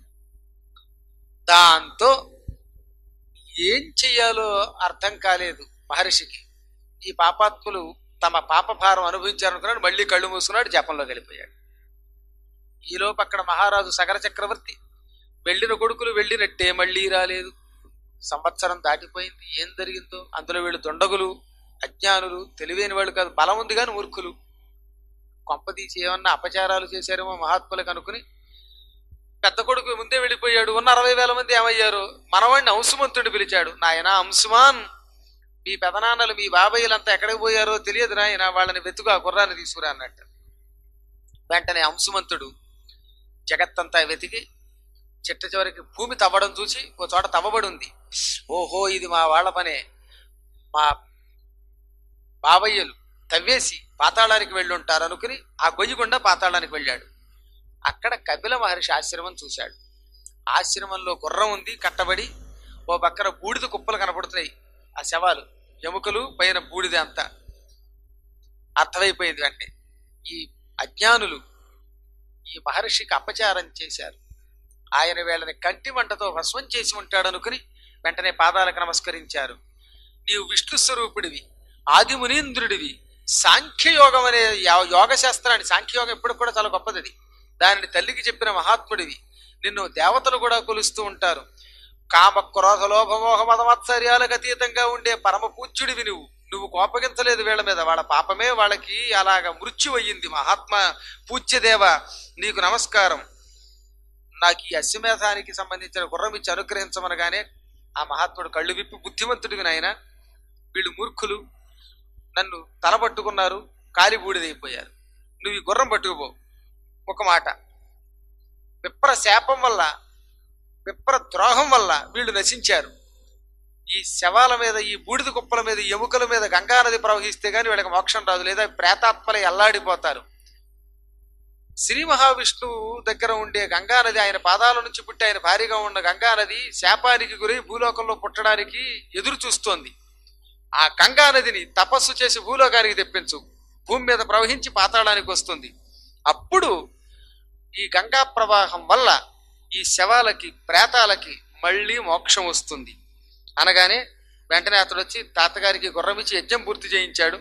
దాంతో ఏం చెయ్యాలో అర్థం కాలేదు మహర్షికి ఈ పాపాత్ములు తమ పాపభారం అనుభవించారనుకున్నాడు మళ్ళీ కళ్ళు మూసుకున్నాడు జపంలోకి వెళ్ళిపోయాడు ఈలోపు అక్కడ మహారాజు సగర చక్రవర్తి వెళ్ళిన కొడుకులు వెళ్ళినట్టే మళ్ళీ రాలేదు సంవత్సరం దాటిపోయింది ఏం జరిగిందో అందులో వీళ్ళు దొండగులు అజ్ఞానులు తెలివైన వాళ్ళు కాదు బలం ఉంది కానీ మూర్ఖులు కొంపదీసి ఏమన్నా అపచారాలు చేశారేమో మహాత్ములకు అనుకుని పెద్ద కొడుకు ముందే వెళ్ళిపోయాడు ఉన్న అరవై వేల మంది ఏమయ్యారు మనవాడిని అంశుమంతుడిని పిలిచాడు నాయన అంశుమాన్ మీ పెదనాన్నలు మీ బాబాయ్యలంతా ఎక్కడికి పోయారో తెలియదు నాయన వాళ్ళని వెతుకు ఆ గుర్రాన్ని తీసుకురా అన్నట్టు వెంటనే అంశుమంతుడు జగత్తంతా వెతికి చిట్ట చివరికి భూమి తవ్వడం చూసి ఓ చోట తవ్వబడి ఉంది ఓహో ఇది మా వాళ్ళ పనే మా బాబయ్యలు తవ్వేసి పాతాళానికి వెళ్ళి ఉంటారు అనుకుని ఆ గొయ్యి గుండా పాతాళానికి వెళ్ళాడు అక్కడ కపిల మహర్షి ఆశ్రమం చూశాడు ఆశ్రమంలో గుర్రం ఉంది కట్టబడి ఓ పక్కన బూడిద కుప్పలు కనపడుతున్నాయి ఆ శవాలు ఎముకలు పైన బూడిద అంతా అర్థమైపోయింది వెంటనే ఈ అజ్ఞానులు ఈ మహర్షికి అపచారం చేశారు ఆయన వీళ్ళని కంటి మంటతో భస్మం చేసి ఉంటాడు అనుకుని వెంటనే పాదాలకు నమస్కరించారు నీవు విష్ణు స్వరూపుడివి ఆది మునీంద్రుడివి సాంఖ్యయోగం అనే యా- యోగ శాస్త్రాన్ని సాంఖ్యయోగం ఎప్పుడు కూడా చాలా గొప్పది అది. దానిని తల్లికి చెప్పిన మహాత్ముడివి నిన్ను దేవతలు కూడా కొలుస్తూ ఉంటారు కామ క్రోధ లోభ మోహ మదమత్సర్యాలకు అతీతంగా ఉండే పరమ పూజ్యుడివి నువ్వు నువ్వు కోపగించలేదు వీళ్ళ మీద వాళ్ళ పాపమే వాళ్ళకి అలాగ మృత్యు అయ్యింది మహాత్మ పూజ్యదేవ నీకు నమస్కారం నాకు ఈ అశ్వమేధానికి సంబంధించిన గుర్రం ఇచ్చి అనుగ్రహించమనగానే ఆ మహాత్ముడు కళ్ళు విప్పి బుద్ధిమంతుడివి నాయన వీళ్ళు మూర్ఖులు నన్ను తలపట్టుకున్నారు కాలి బూడిదైపోయారు నువ్వు ఈ గుర్రం పట్టుకుపో ఒక మాట విప్ర శాపం వల్ల విప్ర ద్రోహం వల్ల వీళ్ళు నశించారు ఈ శవాల మీద ఈ బూడిద కుప్పల మీద ఈ ఎముకల మీద గంగానది ప్రవహిస్తే గాని వీళ్ళకి మోక్షం రాదు లేదా ప్రేతాత్మలై అల్లాడిపోతారు శ్రీ మహావిష్ణువు దగ్గర ఉండే గంగానది ఆయన పాదాల నుంచి పుట్టి ఆయన భారీగా ఉన్న గంగానది శాపానికి గురై భూలోకంలో పుట్టడానికి ఎదురు చూస్తోంది ఆ గంగానదిని తపస్సు చేసి భూలోకానికి తెప్పించు భూమి మీద ప్రవహించి పాతాళానికి వస్తుంది అప్పుడు ఈ గంగా ప్రవాహం వల్ల ఈ శవాలకి ప్రేతాలకి మళ్ళీ మోక్షం వస్తుంది అనగానే వెంటనే అతడు వచ్చి తాతగారికి గుర్రం ఇచ్చి యజ్ఞం పూర్తి చేయించాడు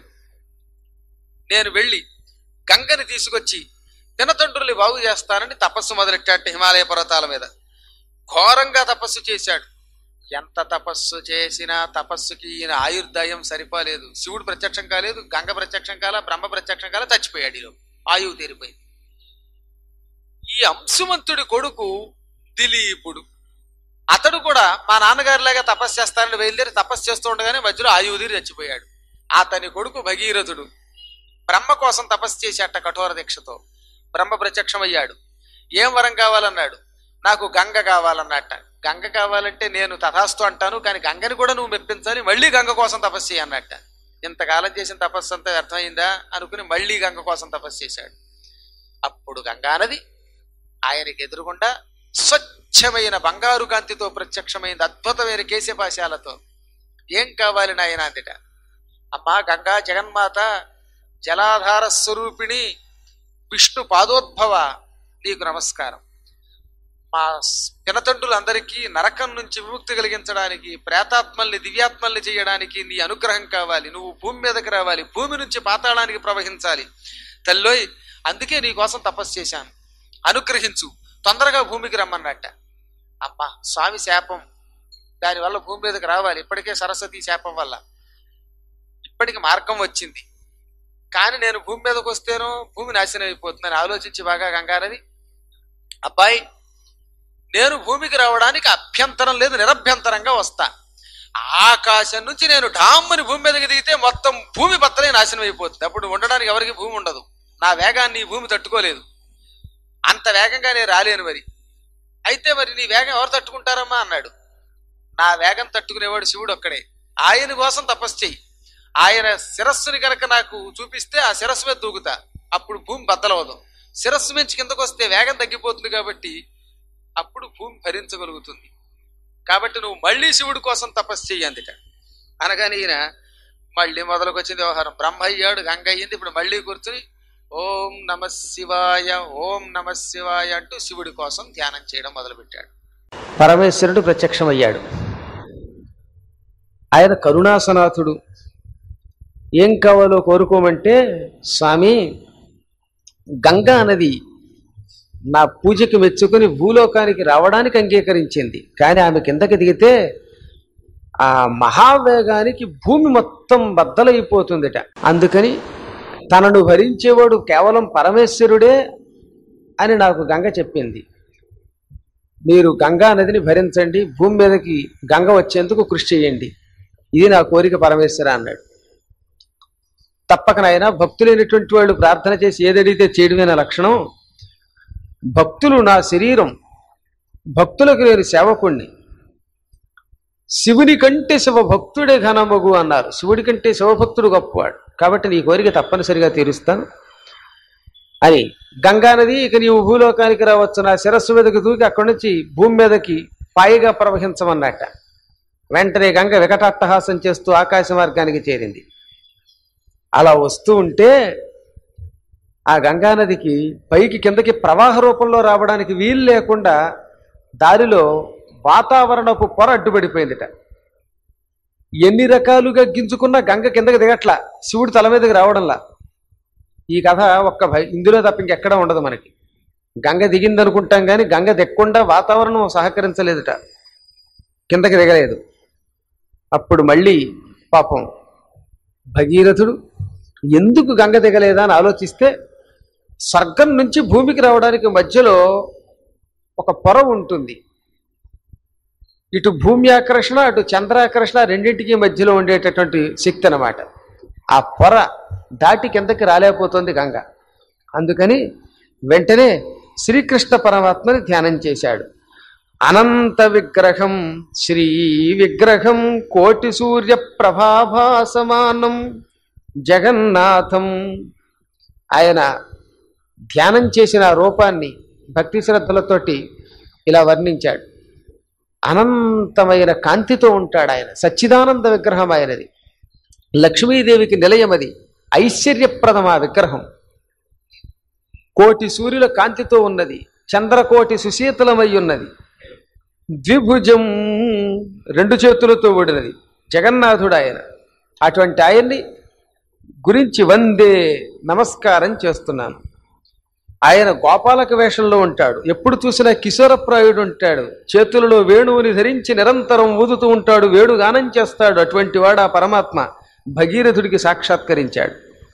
నేను వెళ్ళి గంగని తీసుకొచ్చి దినతండ్రుల్ని బాగు చేస్తానని తపస్సు మొదలెట్టాడు హిమాలయ పర్వతాల మీద ఘోరంగా తపస్సు చేశాడు ఎంత తపస్సు చేసినా తపస్సుకి ఈయన ఆయుర్దాయం సరిపోలేదు శివుడు ప్రత్యక్షం కాలేదు గంగ ప్రత్యక్షం కాల బ్రహ్మ ప్రత్యక్షం కాల చచ్చిపోయాడు ఈలో ఆయువు తీరిపోయింది ఈ అంశుమంతుడి కొడుకు దిలీపుడు అతడు కూడా మా నాన్నగారిలాగా తపస్సు చేస్తానని బయలుదేరి తపస్సు చేస్తూ ఉండగానే మధ్యలో ఆయువు తీరి చచ్చిపోయాడు అతని కొడుకు భగీరథుడు బ్రహ్మ కోసం తపస్సు చేసేట కఠోర దీక్షతో బ్రహ్మ ప్రత్యక్షమయ్యాడు ఏం వరం కావాలన్నాడు నాకు గంగ కావాలన్నట్ట గంగ కావాలంటే నేను తథాస్తు అంటాను కానీ గంగని కూడా నువ్వు మెప్పించాలి మళ్ళీ గంగ కోసం తపస్సు చేయి అన్నట్ట ఇంతకాలం చేసిన తపస్సు అంతా అర్థమైందా అనుకుని మళ్ళీ గంగ కోసం తపస్సు చేశాడు అప్పుడు గంగానది ఆయనకి ఎదురుగుండా స్వచ్ఛమైన బంగారు కాంతితో ప్రత్యక్షమైంది అద్భుతమైన కేశపాశాలతో ఏం కావాలి నాయన అందిట అమ్మా గంగా జగన్మాత జలాధార స్వరూపిణి విష్ణు పాదోద్భవ నీకు నమస్కారం మా పినతండ్రులందరికీ నరకం నుంచి విముక్తి కలిగించడానికి ప్రేతాత్మల్ని దివ్యాత్మల్ని చేయడానికి నీ అనుగ్రహం కావాలి నువ్వు భూమి మీదకి రావాలి భూమి నుంచి పాతాళానికి ప్రవహించాలి తల్లోయ్ అందుకే నీ కోసం తపస్సు చేశాను అనుగ్రహించు తొందరగా భూమికి రమ్మన్నట్ట అమ్మా స్వామి శాపం దానివల్ల భూమి మీదకి రావాలి ఇప్పటికే సరస్వతి శాపం వల్ల ఇప్పటికి మార్గం వచ్చింది కానీ నేను భూమి మీదకి వస్తేనో భూమి నాశనం అయిపోతుందని ఆలోచించి బాగా గంగానది అబ్బాయి నేను భూమికి రావడానికి అభ్యంతరం లేదు నిరభ్యంతరంగా వస్తా ఆకాశం నుంచి నేను డామ్మని భూమి మీదకి దిగితే మొత్తం భూమి బత్తలే నాశనం అయిపోతుంది అప్పుడు ఉండడానికి ఎవరికి భూమి ఉండదు నా వేగాన్ని ఈ భూమి తట్టుకోలేదు అంత వేగంగా నేను రాలేను మరి అయితే మరి నీ వేగం ఎవరు తట్టుకుంటారమ్మా అన్నాడు నా వేగం తట్టుకునేవాడు శివుడు ఒక్కడే ఆయన కోసం తపస్సు చెయ్యి ఆయన శిరస్సుని కనుక నాకు చూపిస్తే ఆ శిరస్సు మీద దూకుతా అప్పుడు భూమి బద్దలవదు శిరస్సు మించి కిందకు వస్తే వేగం తగ్గిపోతుంది కాబట్టి అప్పుడు భూమి భరించగలుగుతుంది కాబట్టి నువ్వు మళ్ళీ శివుడి కోసం తపస్సు చెయ్యి అందుక అనగానే ఈయన మళ్ళీ మొదలుకొచ్చింది వ్యవహారం బ్రహ్మ అయ్యాడు గంగ అయ్యింది ఇప్పుడు మళ్ళీ కూర్చుని ఓం నమ శివాయ ఓం నమ శివాయ అంటూ శివుడి కోసం ధ్యానం చేయడం మొదలుపెట్టాడు పరమేశ్వరుడు ప్రత్యక్షమయ్యాడు ఆయన కరుణాసనాథుడు ఏం కావాలో కోరుకోమంటే స్వామి గంగా నది నా పూజకి మెచ్చుకుని భూలోకానికి రావడానికి అంగీకరించింది కానీ ఆమె కిందకి దిగితే ఆ మహావేగానికి భూమి మొత్తం బద్దలైపోతుందిట అందుకని తనను భరించేవాడు కేవలం పరమేశ్వరుడే అని నాకు గంగ చెప్పింది మీరు గంగా నదిని భరించండి భూమి మీదకి గంగ వచ్చేందుకు కృషి చేయండి ఇది నా కోరిక పరమేశ్వర అన్నాడు తప్పకనైనా భక్తులైనటువంటి వాళ్ళు ప్రార్థన చేసి ఏదడిగితే చేయడమే నా లక్షణం భక్తులు నా శరీరం భక్తులకు నేను సేవకుణ్ణి శివుని కంటే శివ భక్తుడే ఘనమగు అన్నారు శివుడి కంటే శివభక్తుడు గొప్పవాడు కాబట్టి నీ కోరిక తప్పనిసరిగా తీరుస్తాను అని గంగానది ఇక నీవు భూలోకానికి రావచ్చు నా శిరస్సు మీదకి దూకి అక్కడి నుంచి భూమి మీదకి పాయిగా ప్రవహించమన్నట్ట వెంటనే గంగ వికటాట్టహాసం చేస్తూ ఆకాశ మార్గానికి చేరింది అలా వస్తూ ఉంటే ఆ గంగానదికి పైకి కిందకి ప్రవాహ రూపంలో రావడానికి వీలు లేకుండా దారిలో వాతావరణపు పొర అడ్డుపడిపోయిందిట ఎన్ని రకాలుగా గింజుకున్నా గంగ కిందకి దిగట్లా శివుడు తల మీదకి రావడంలా ఈ కథ ఒక్క భయ- ఇందులో తప్ప ఇంకెక్కడ ఉండదు మనకి గంగ దిగింది అనుకుంటాం కానీ గంగ దిక్కుండా వాతావరణం సహకరించలేదుట కిందకి దిగలేదు అప్పుడు మళ్ళీ పాపం భగీరథుడు ఎందుకు గంగ దిగలేదా అని ఆలోచిస్తే స్వర్గం నుంచి భూమికి రావడానికి మధ్యలో ఒక పొర ఉంటుంది ఇటు భూమి ఆకర్షణ అటు చంద్రాకర్షణ రెండింటికి మధ్యలో ఉండేటటువంటి శక్తి అన్నమాట ఆ పొర దాటి కిందకి రాలేకపోతుంది గంగ అందుకని వెంటనే శ్రీకృష్ణ పరమాత్మని ధ్యానం చేశాడు అనంత విగ్రహం శ్రీ విగ్రహం కోటి సూర్య ప్రభాభాసమానం జగన్నాథం ఆయన ధ్యానం చేసిన ఆ రూపాన్ని భక్తి శ్రద్ధలతోటి ఇలా వర్ణించాడు అనంతమైన కాంతితో ఉంటాడు ఆయన సచ్చిదానంద విగ్రహం ఆయనది లక్ష్మీదేవికి నిలయమది ఐశ్వర్యప్రదం ఆ విగ్రహం కోటి సూర్యుల కాంతితో ఉన్నది చంద్రకోటి సుశీతలమై ఉన్నది ద్విభుజం రెండు చేతులతో ఓడినది జగన్నాథుడు ఆయన అటువంటి ఆయన్ని గురించి వందే నమస్కారం చేస్తున్నాను ఆయన గోపాలక వేషంలో ఉంటాడు ఎప్పుడు చూసినా కిశోరప్రాయుడు ఉంటాడు చేతులలో వేణువుని ధరించి నిరంతరం ఊదుతూ ఉంటాడు వేణు గానం చేస్తాడు అటువంటి వాడు ఆ పరమాత్మ భగీరథుడికి సాక్షాత్కరించాడు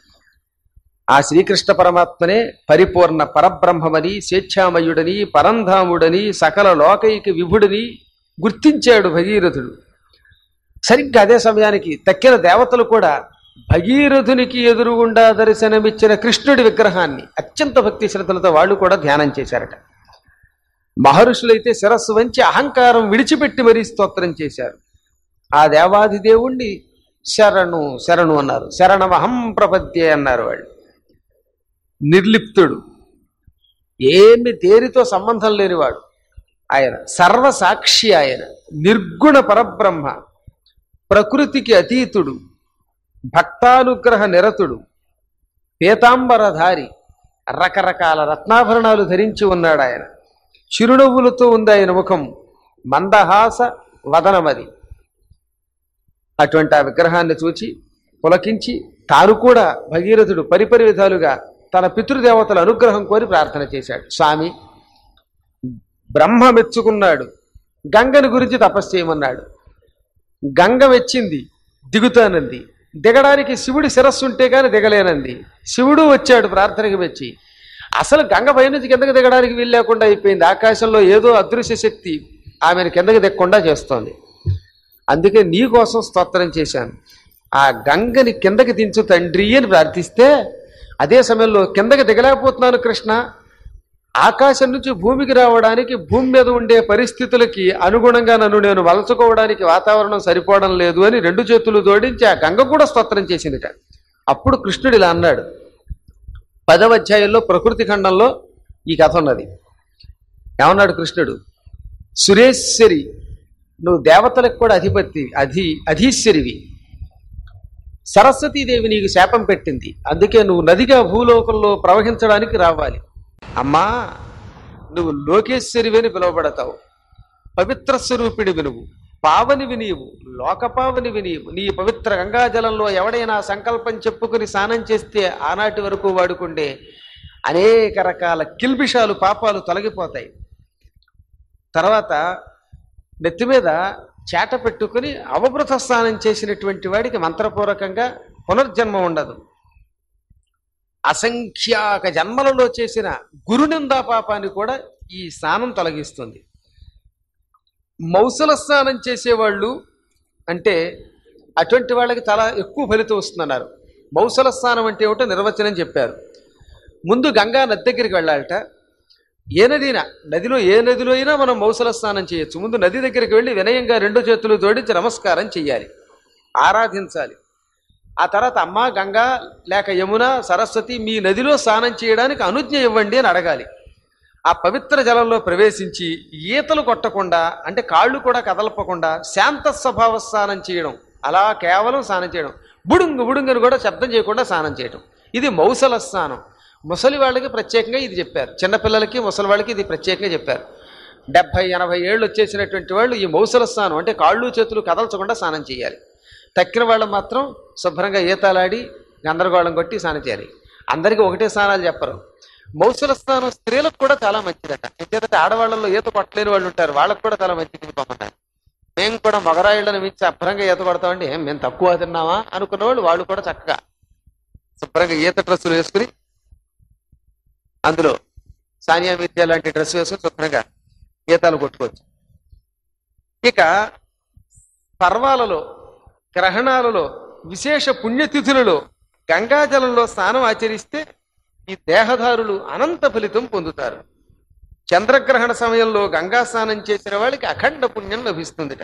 ఆ శ్రీకృష్ణ పరమాత్మనే పరిపూర్ణ పరబ్రహ్మమని స్వేచ్ఛామయుడని పరంధాముడని సకల లోకైక విభుడిని గుర్తించాడు భగీరథుడు సరిగ్గా అదే సమయానికి తక్కిన దేవతలు కూడా భగీరథునికి ఎదురుగుండా దర్శనమిచ్చిన కృష్ణుడి విగ్రహాన్ని అత్యంత భక్తి శ్రద్ధలతో వాళ్ళు కూడా ధ్యానం చేశారట మహర్షులైతే శిరస్సు వంచి అహంకారం విడిచిపెట్టి మరీ స్తోత్రం చేశారు ఆ దేవాది దేవుణ్ణి శరణు శరణు అన్నారు శరణమహం ప్రపద్యే అన్నారు వాళ్ళు నిర్లిప్తుడు ఏమి దేనితో సంబంధం లేనివాడు ఆయన సర్వసాక్షి ఆయన నిర్గుణ పరబ్రహ్మ ప్రకృతికి అతీతుడు భక్తానుగ్రహ నిరతుడు పీతాంబరధారి రకరకాల రత్నాభరణాలు ధరించి ఉన్నాడు ఆయన చిరునవ్వులతో ఉంది ఆయన ముఖం మందహాస వదనమది అటువంటి ఆ విగ్రహాన్ని చూచి పులకించి తాను కూడా భగీరథుడు పరిపరి విధాలుగా తన పితృదేవతల అనుగ్రహం కోరి ప్రార్థన చేశాడు స్వామి బ్రహ్మ మెచ్చుకున్నాడు గంగని గురించి తపస్సు చేయమన్నాడు గంగ మెచ్చింది దిగుతానంది దిగడానికి శివుడి శిరస్సు ఉంటే కానీ దిగలేనంది శివుడు వచ్చాడు ప్రార్థనకి వచ్చి అసలు గంగ పై నుంచి కిందకి దిగడానికి వీలు లేకుండా అయిపోయింది ఆకాశంలో ఏదో అదృశ్య శక్తి ఆమెను కిందకి దిగకుండా చేస్తోంది అందుకే నీ కోసం స్తోత్రం చేశాను ఆ గంగని కిందకి దించు తండ్రి అని ప్రార్థిస్తే అదే సమయంలో కిందకి దిగలేకపోతున్నాను కృష్ణ ఆకాశం నుంచి భూమికి రావడానికి భూమి మీద ఉండే పరిస్థితులకి అనుగుణంగా నన్ను నేను వలచుకోవడానికి వాతావరణం సరిపోవడం లేదు అని రెండు చేతులు జోడించి ఆ గంగ కూడా స్తోత్రం చేసిందిట అప్పుడు కృష్ణుడు ఇలా అన్నాడు పదవ అధ్యాయంలో ప్రకృతి ఖండంలో ఈ కథ ఉన్నది ఏమన్నాడు కృష్ణుడు సురేశ్వరి నువ్వు దేవతలకు కూడా అధిపతి అధి అధీశ్వరివి సరస్వతీదేవి నీకు శాపం పెట్టింది అందుకే నువ్వు నదిగా భూలోకంలో ప్రవహించడానికి రావాలి అమ్మా నువ్వు లోకేశ్వరివి అని పిలువబడతావు పవిత్ర స్వరూపిడివి నువ్వు పావనివి నీవు లోకపావనివి నీవు నీ పవిత్ర గంగాజలంలో ఎవడైనా సంకల్పం చెప్పుకుని స్నానం చేస్తే ఆనాటి వరకు వాడుకుండే అనేక రకాల కిల్బిషాలు పాపాలు తొలగిపోతాయి తర్వాత నెత్తి మీద చేట పెట్టుకుని అవభృత స్నానం చేసినటువంటి వాడికి మంత్రపూర్వకంగా పునర్జన్మ ఉండదు అసంఖ్యాక జన్మలలో చేసిన గురునిందా పాపాన్ని కూడా ఈ స్నానం తొలగిస్తుంది మౌసల స్నానం చేసేవాళ్ళు అంటే అటువంటి వాళ్ళకి చాలా ఎక్కువ ఫలితం వస్తుందన్నారు మౌసల స్నానం అంటే ఏమిటో నిర్వచనం చెప్పారు ముందు గంగా నది దగ్గరికి వెళ్ళాలట ఏ నదినా నదిలో ఏ నదిలో అయినా మనం మౌసల స్నానం చేయొచ్చు ముందు నది దగ్గరికి వెళ్ళి వినయంగా రెండు చేతులు జోడించి నమస్కారం చెయ్యాలి ఆరాధించాలి ఆ తర్వాత అమ్మ గంగా లేక యమున సరస్వతి మీ నదిలో స్నానం చేయడానికి అనుజ్ఞ ఇవ్వండి అని అడగాలి ఆ పవిత్ర జలంలో ప్రవేశించి ఈతలు కొట్టకుండా అంటే కాళ్ళు కూడా కదలపకుండా శాంత స్వభావ స్నానం చేయడం అలా కేవలం స్నానం చేయడం బుడుంగు బుడుంగుని కూడా శబ్దం చేయకుండా స్నానం చేయడం ఇది మౌసల స్నానం ముసలి వాళ్ళకి ప్రత్యేకంగా ఇది చెప్పారు చిన్నపిల్లలకి ముసలి వాళ్ళకి ఇది ప్రత్యేకంగా చెప్పారు డెబ్భై ఎనభై ఏళ్ళు వచ్చేసినటువంటి వాళ్ళు ఈ మౌసల స్నానం అంటే కాళ్ళు చేతులు కదల్చకుండా స్నానం చేయాలి తక్కిన వాళ్ళు మాత్రం శుభ్రంగా ఈతలాడి గందరగోళం కొట్టి స్నానం చేయాలి అందరికీ ఒకటే స్నానాలు చెప్పరు మౌసుల స్నానం స్త్రీలకు కూడా చాలా మంచిదట ఎందుకంటే ఆడవాళ్ళలో ఈత కొట్టలేని వాళ్ళు ఉంటారు వాళ్ళకు కూడా చాలా మంచిది పొమ్మన్నారు మేము కూడా మగరాయిళ్ళని మించి అభ్రంగా ఈత కొడతామండి ఏం మేము తక్కువ తిన్నామా అనుకున్న వాళ్ళు వాళ్ళు కూడా చక్కగా శుభ్రంగా ఈత డ్రెస్సులు వేసుకుని అందులో సానియా మిర్జా లాంటి డ్రెస్ వేసుకుని శుభ్రంగా ఈతలు కొట్టుకోవచ్చు ఇక పర్వాలలో గ్రహణాలలో విశేష పుణ్యతిథులలో గంగాజలంలో స్నానం ఆచరిస్తే ఈ దేహదారులు అనంత ఫలితం పొందుతారు చంద్రగ్రహణ సమయంలో గంగా స్నానం చేసిన వాళ్ళకి అఖండ పుణ్యం లభిస్తుందిట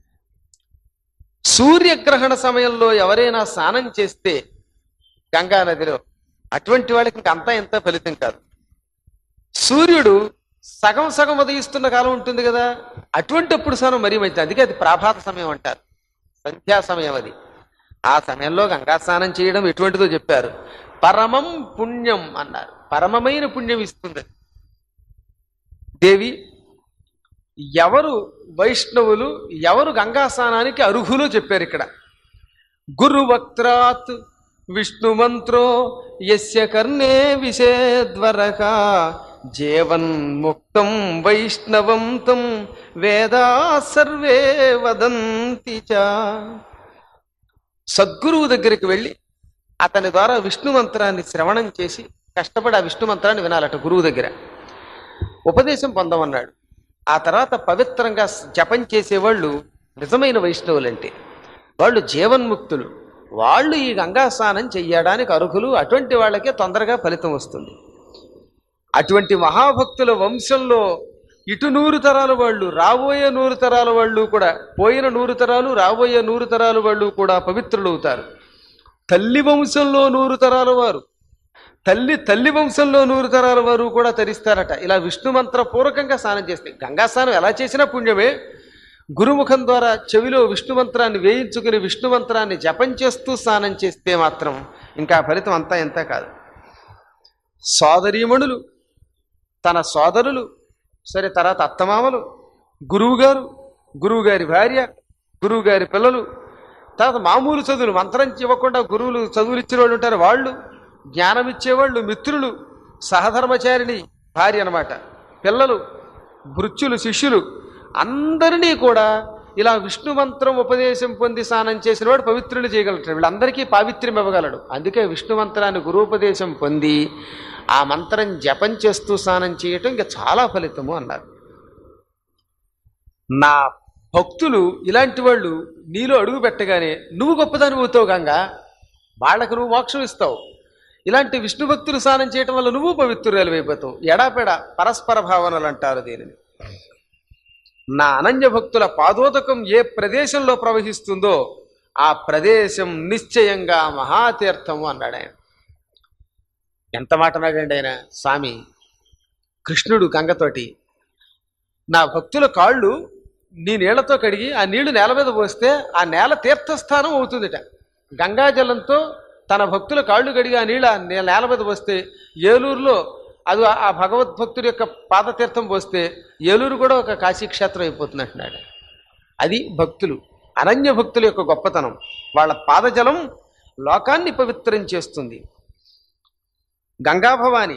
సూర్యగ్రహణ సమయంలో ఎవరైనా స్నానం చేస్తే గంగా నదిలో అటువంటి వాళ్ళకి ఇంక అంతా ఎంత ఫలితం కాదు సూర్యుడు సగం సగం ఉదయిస్తున్న కాలం ఉంటుంది కదా అటువంటిప్పుడు స్నానం మరీ మంచిది అందుకే అది ప్రాభాత సమయం అంటారు సంధ్యా సమయం అది ఆ సమయంలో గంగా స్నానం చేయడం ఎటువంటిదో చెప్పారు పరమం పుణ్యం అన్నారు పరమమైన పుణ్యం ఇస్తుంది అది. దేవి ఎవరు వైష్ణవులు ఎవరు గంగా స్నానానికి అర్హులు చెప్పారు ఇక్కడ గురువక్త్రాత్ విష్ణు మంత్రో యస్య కర్ణే విషేద్వరక జీవన్ ముక్తం వైష్ణవం తం వేదా సర్వే వదంతి చ సద్గురువు దగ్గరికి వెళ్ళి అతని ద్వారా విష్ణు మంత్రాన్ని శ్రవణం చేసి కష్టపడి ఆ విష్ణు మంత్రాన్ని వినాలట గురువు దగ్గర ఉపదేశం పొందమన్నాడు ఆ తర్వాత పవిత్రంగా జపం చేసేవాళ్ళు నిజమైన వైష్ణవులంటే వాళ్ళు జీవన్ముక్తులు వాళ్ళు ఈ గంగా స్నానం చెయ్యడానికి అర్హులు అటువంటి వాళ్ళకే తొందరగా ఫలితం వస్తుంది అటువంటి మహాభక్తుల వంశంలో ఇటు నూరు తరాల వాళ్ళు రాబోయే నూరు తరాల వాళ్ళు కూడా పోయిన నూరు తరాలు రాబోయే నూరు తరాల వాళ్ళు కూడా పవిత్రులు అవుతారు తల్లి వంశంలో నూరు తరాల వారు తల్లి తల్లి వంశంలో నూరు తరాల వారు కూడా తరిస్తారట ఇలా విష్ణు మంత్ర పూర్వకంగా స్నానం చేస్తే గంగా స్నానం ఎలా చేసినా పుణ్యమే గురుముఖం ద్వారా చెవిలో విష్ణు మంత్రాన్ని వేయించుకుని విష్ణు మంత్రాన్ని జపం చేస్తూ స్నానం చేస్తే మాత్రం ఇంకా ఫలితం అంతా ఎంత కాదు సోదరీమణులు తన సోదరులు సరే తర్వాత అత్తమామలు గురువుగారు గురువుగారి భార్య గురువుగారి పిల్లలు తర్వాత మామూలు చదువులు మంత్రం ఇవ్వకుండా గురువులు చదువులు ఇచ్చిన వాళ్ళు ఉంటారు వాళ్ళు జ్ఞానం ఇచ్చేవాళ్ళు మిత్రులు సహధర్మచారిణి భార్య అన్నమాట పిల్లలు భృత్యులు శిష్యులు అందరినీ కూడా ఇలా విష్ణు మంత్రం ఉపదేశం పొంది స్నానం చేసిన వాడు పవిత్రులు చేయగలడు వీళ్ళందరికీ పావిత్ర్యం ఇవ్వగలడు అందుకే విష్ణు మంత్రాన్ని గురూపదేశం పొంది ఆ మంత్రం జపం చేస్తూ స్నానం చేయటం ఇంకా చాలా ఫలితము అన్నారు నా భక్తులు ఇలాంటి వాళ్ళు నీలో అడుగు పెట్టగానే నువ్వు గొప్పదాని అవుతావు గంగా వాళ్ళకు నువ్వు మోక్షం ఇస్తావు ఇలాంటి విష్ణు భక్తులు స్నానం చేయటం వల్ల నువ్వు పవిత్రురాలు అయిపోతావు ఎడాపెడ పరస్పర భావనలు అంటారు దీనిని నా అనన్య భక్తుల పాదోదకం ఏ ప్రదేశంలో ప్రవహిస్తుందో ఆ ప్రదేశం నిశ్చయంగా మహాతీర్థము అన్నాడు ఆయన ఎంత మాట అన్నాడండి ఆయన స్వామి కృష్ణుడు గంగతోటి నా భక్తుల కాళ్ళు నీ నీళ్లతో కడిగి ఆ నీళ్లు నేల మీద పోస్తే ఆ నేల తీర్థస్థానం అవుతుందిట గంగాజలంతో తన భక్తుల కాళ్ళు కడిగి ఆ నీళ్ళు ఆ నే- నేల మీద పోస్తే ఏలూరులో అది ఆ- ఆ భగవద్భక్తుడి యొక్క పాదతీర్థం పోస్తే ఏలూరు కూడా ఒక కాశీక్షేత్రం అయిపోతుంది అంటున్నాడు అది భక్తులు అనన్య భక్తుల యొక్క గొప్పతనం వాళ్ళ పాదజలం లోకాన్ని పవిత్రం చేస్తుంది గంగాభవాని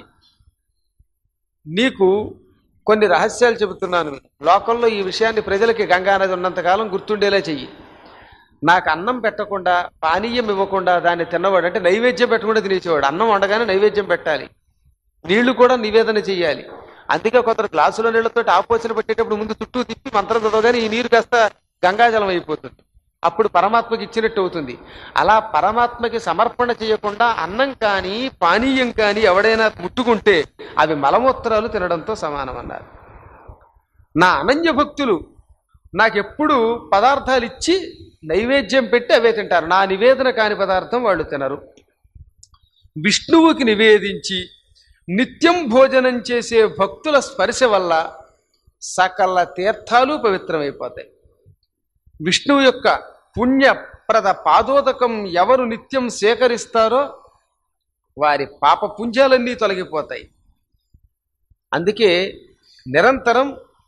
నీకు కొన్ని రహస్యాలు చెబుతున్నాను లోకంలో ఈ విషయాన్ని ప్రజలకి గంగా నది ఉన్నంతకాలం గుర్తుండేలా చెయ్యి నాకు అన్నం పెట్టకుండా పానీయం ఇవ్వకుండా దాన్ని తిన్నవాడు అంటే నైవేద్యం పెట్టకుండా తినేసేవాడు అన్నం వండగానే నైవేద్యం పెట్టాలి నీళ్లు కూడా నివేదన చెయ్యాలి అందుకే కొందరు గ్లాసుల నీళ్లతో ఆపోచన పెట్టేటప్పుడు ముందు చుట్టూ తిప్పి మంత్రం చదవగానే ఈ నీరు కాస్త గంగాజలం అయిపోతుంది అప్పుడు పరమాత్మకి ఇచ్చినట్టు అవుతుంది అలా పరమాత్మకి సమర్పణ చేయకుండా అన్నం కానీ పానీయం కానీ ఎవడైనా ముట్టుకుంటే అవి మలమూత్రాలు తినడంతో సమానం అన్నారు నా అనన్య భక్తులు నాకెప్పుడు పదార్థాలు ఇచ్చి నైవేద్యం పెట్టి అవే తింటారు నా నివేదన కాని పదార్థం వాళ్ళు తినరు విష్ణువుకి నివేదించి నిత్యం భోజనం చేసే భక్తుల స్పర్శ వల్ల సకల తీర్థాలు పవిత్రమైపోతాయి విష్ణువు యొక్క పుణ్యప్రద పాదోదకం ఎవరు నిత్యం సేకరిస్తారో వారి పాప పుంజాలన్నీ తొలగిపోతాయి అందుకే నిరంతరం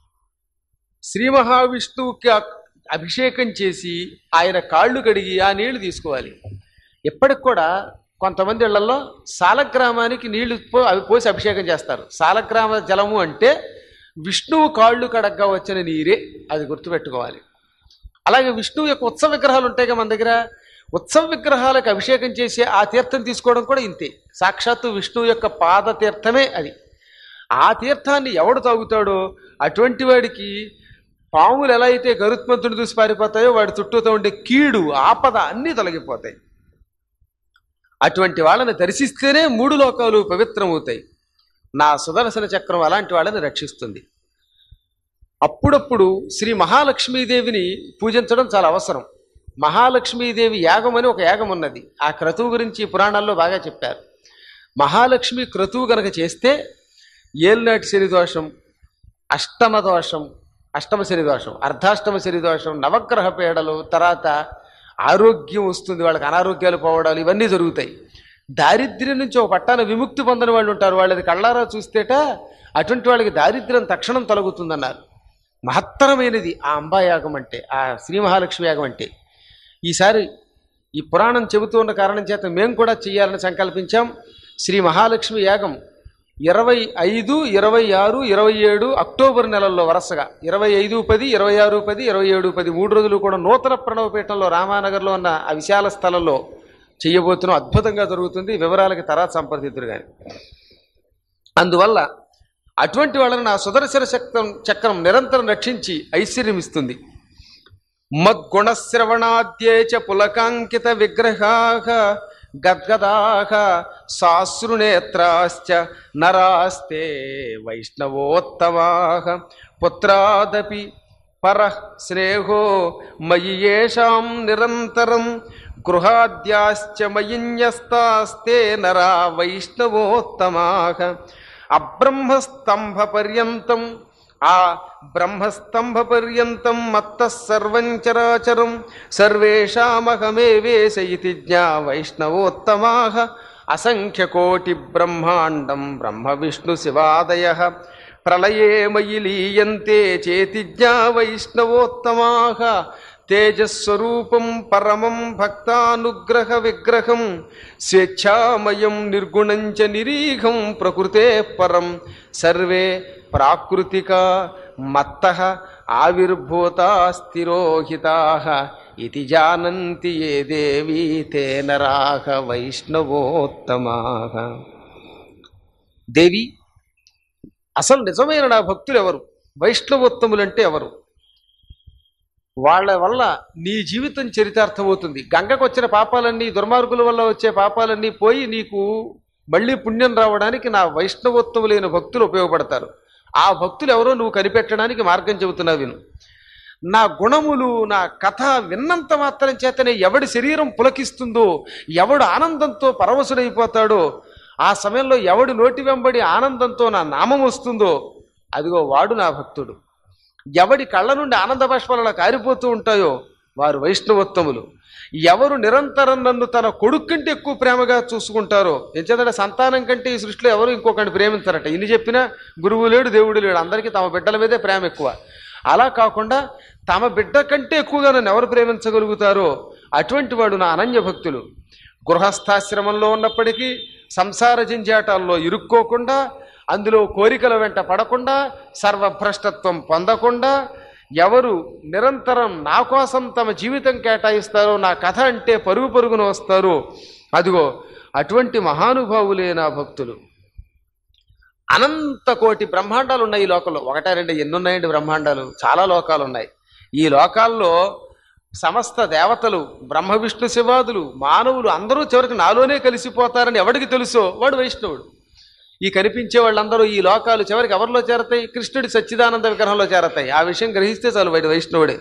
శ్రీ మహావిష్ణువుకి అ- అభిషేకం చేసి ఆయన కాళ్ళు కడిగి ఆ నీళ్లు తీసుకోవాలి ఎప్పటికి కూడా కొంతమంది ఇళ్లలో సాలగ్రామానికి నీళ్లు పో అవి పోసి అభిషేకం చేస్తారు సాలగ్రామ జలము అంటే విష్ణువు కాళ్ళు కడగ్గా వచ్చిన నీరే అది గుర్తుపెట్టుకోవాలి అలాగే విష్ణువు యొక్క ఉత్సవ విగ్రహాలు ఉంటాయి కదా మన దగ్గర ఉత్సవ విగ్రహాలకు అభిషేకం చేసి ఆ తీర్థం తీసుకోవడం కూడా ఇంతే సాక్షాత్తు విష్ణువు యొక్క పాద తీర్థమే అది ఆ తీర్థాన్ని ఎవడు తాగుతాడో అటువంటి వాడికి పాములు ఎలా అయితే గరుత్మంతుడు చూసి పారిపోతాయో వాడి చుట్టూతో ఉండే కీడు ఆపద అన్నీ తొలగిపోతాయి అటువంటి వాళ్ళని దర్శిస్తేనే మూడు లోకాలు పవిత్రమవుతాయి నా సుదర్శన చక్రం అలాంటి వాళ్ళని రక్షిస్తుంది అప్పుడప్పుడు శ్రీ మహాలక్ష్మీదేవిని పూజించడం చాలా అవసరం మహాలక్ష్మీదేవి యాగం అని ఒక యాగం ఉన్నది ఆ క్రతువు గురించి పురాణాల్లో బాగా చెప్పారు మహాలక్ష్మి క్రతువు గనక చేస్తే ఏలినాటి శని దోషం అష్టమ దోషం అష్టమ శని దోషం అర్ధాష్టమ శని దోషం నవగ్రహ పీడలు తర్వాత ఆరోగ్యం వస్తుంది వాళ్ళకి అనారోగ్యాలు పోవడాలు ఇవన్నీ జరుగుతాయి దారిద్ర్యం నుంచి ఒక పట్టాన విముక్తి పొందని వాళ్ళు ఉంటారు వాళ్ళది కళ్ళారా చూస్తేట అటువంటి వాళ్ళకి దారిద్ర్యం తక్షణం తొలగుతుందన్నారు మహత్తరమైనది ఆ అంబాయాగం అంటే ఆ శ్రీ మహాలక్ష్మి యాగం అంటే ఈసారి ఈ పురాణం చెబుతూ ఉన్న కారణం చేత మేము కూడా చేయాలని సంకల్పించాం శ్రీ మహాలక్ష్మి యాగం ఇరవై ఐదు ఇరవై ఆరు ఇరవై ఏడు అక్టోబర్ నెలల్లో వరుసగా ఇరవై ఐదు పది ఇరవై ఆరు పది ఇరవై ఏడు పది మూడు రోజులు కూడా నూతన ప్రణవపీఠంలో రామానగర్లో ఉన్న ఆ విశాల స్థలంలో చేయబోతున్నాం అద్భుతంగా జరుగుతుంది వివరాలకి తర్వాత సంప్రదిద్దురు కానీ అందువల్ల అటువంటి వాళ్ళని నా సుదర్శన చక్రం చక్రం నిరంతరం రక్షించి ఐశ్వర్యం ఇస్తుంది మద్గుణశ్రవణాద్యే చ పులకాంకిత విగ్రహాః గద్గదాః సాశ్రునేత్రాశ్చ నరాస్తే వైష్ణవోత్తమాః పుత్రాదపి పరః స్నేహో మయి యేషాం నిరంతరం గృహాద్యాశ్చ మయిన్యస్తాస్తే నరా వైష్ణవోత్తమాః అబ్రహ్మస్తంభ పర్యంతం ఆ బ్రహ్మస్తంభ పర్యంతం మత్త సర్వం చరాచరం సర్వేషామహమేవేశ ఇతి జ్ఞా వైష్ణవోత్తమాః అసంఖ్యకోటి బ్రహ్మాండం బ్రహ్మ విష్ణు శివాదయ ప్రళయే మయి లీయంతే చేతి జ్ఞా వైష్ణవోత్తమాః తేజస్వరూపం పరమం భక్తానుగ్రహ విగ్రహం స్వేచ్ఛామయం నిర్గుణం చ నిరీఘం ప్రకృతే పరం సర్వే ప్రాకృతిక మత్త ఆవిర్భూతా స్థిరోహితా ఇది జానంతి ఏ దేవీ తే నరాహ వైష్ణవోత్తమా దేవి అసలు నిజమైన నా భక్తులు ఎవరు వైష్ణవోత్తములంటే ఎవరు వాళ్ళ వల్ల నీ జీవితం చరితార్థమవుతుంది గంగకు వచ్చిన పాపాలన్నీ దుర్మార్గుల వల్ల వచ్చే పాపాలన్నీ పోయి నీకు మళ్ళీ పుణ్యం రావడానికి నా వైష్ణవోత్తములైన భక్తులు ఉపయోగపడతారు ఆ భక్తులు ఎవరో నువ్వు కనిపెట్టడానికి మార్గం చెబుతున్నావు విను నా గుణములు నా కథ విన్నంత మాత్రం చేతనే ఎవడి శరీరం పులకిస్తుందో ఎవడు ఆనందంతో పరవశుడైపోతాడో ఆ సమయంలో ఎవడి నోటి వెంబడి ఆనందంతో నా నామం వస్తుందో అదిగో వాడు నా భక్తుడు ఎవడి కళ్ళ నుండి ఆనంద బాష్పాలు అలా కారిపోతూ ఉంటాయో వారు వైష్ణవోత్తములు ఎవరు నిరంతరం నన్ను తన కొడుకు కంటే ఎక్కువ ప్రేమగా చూసుకుంటారో ఎంచేతంటే సంతానం కంటే ఈ సృష్టిలో ఎవరు ఇంకొకరిని ప్రేమించారట ఇన్ని చెప్పినా గురువు లేడు దేవుడు లేడు అందరికీ తమ బిడ్డల మీదే ప్రేమ ఎక్కువ అలా కాకుండా తమ బిడ్డ కంటే ఎక్కువగా నన్ను ఎవరు ప్రేమించగలుగుతారో అటువంటి వాడు నా అనన్య భక్తులు గృహస్థాశ్రమంలో ఉన్నప్పటికీ సంసార జంజాటాల్లో ఇరుక్కోకుండా అందులో కోరికల వెంట పడకుండా సర్వభ్రష్టత్వం పొందకుండా ఎవరు నిరంతరం నా కోసం తమ జీవితం కేటాయిస్తారో నా కథ అంటే పరుగు పరుగున వస్తారో అదిగో అటువంటి మహానుభావులే నా భక్తులు అనంత కోటి బ్రహ్మాండాలు ఉన్నాయి ఈ లోకంలో ఒకటా రెండు ఎన్ని ఉన్నాయండి బ్రహ్మాండాలు చాలా లోకాలు ఉన్నాయి ఈ లోకాల్లో సమస్త దేవతలు బ్రహ్మ విష్ణు శివాదులు మానవులు అందరూ చివరికి నాలోనే కలిసిపోతారని ఎవడికి తెలుసో వాడు వైష్ణవుడు ఈ కనిపించే వాళ్ళందరూ ఈ లోకాలు చివరికి ఎవరిలో చేరతాయి కృష్ణుడి సచ్చిదానంద విగ్రహంలో చేరతాయి ఆ విషయం గ్రహిస్తే చాలు వాడి వైష్ణవుడే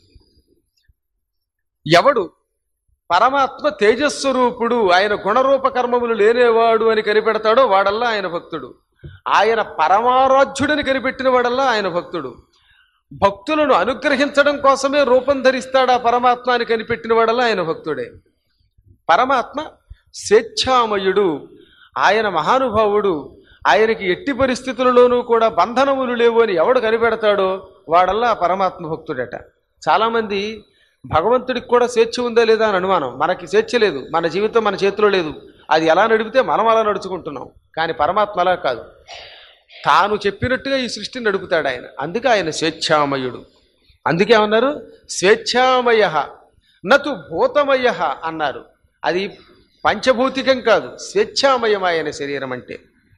ఎవడు పరమాత్మ తేజస్వరూపుడు ఆయన గుణరూప కర్మములు లేనేవాడు అని కనిపెడతాడో వాడల్లా ఆయన భక్తుడు ఆయన పరమారాధ్యుడని కనిపెట్టిన వాడల్లా ఆయన భక్తుడు భక్తులను అనుగ్రహించడం కోసమే రూపం ధరిస్తాడు ఆ పరమాత్మ అని కనిపెట్టిన వాడల్లా ఆయన భక్తుడే పరమాత్మ స్వేచ్ఛామయుడు ఆయన మహానుభావుడు ఆయనకి ఎట్టి పరిస్థితులలోనూ కూడా బంధనములు లేవు అని ఎవడు కనిపెడతాడో వాడల్లా ఆ పరమాత్మ భక్తుడట చాలామంది భగవంతుడికి కూడా స్వేచ్ఛ ఉందా లేదా అని అనుమానం మనకి స్వేచ్ఛ లేదు మన జీవితం మన చేతిలో లేదు అది ఎలా నడిపితే మనం అలా నడుచుకుంటున్నాం కానీ పరమాత్మ అలా కాదు తాను చెప్పినట్టుగా ఈ సృష్టిని నడుపుతాడు ఆయన అందుకే ఆయన స్వేచ్ఛామయుడు అందుకే ఏమన్నారు స్వేచ్ఛామయ నతు భూతమయ అన్నారు అది పంచభౌతికం కాదు స్వేచ్ఛామయమైన శరీరం అంటే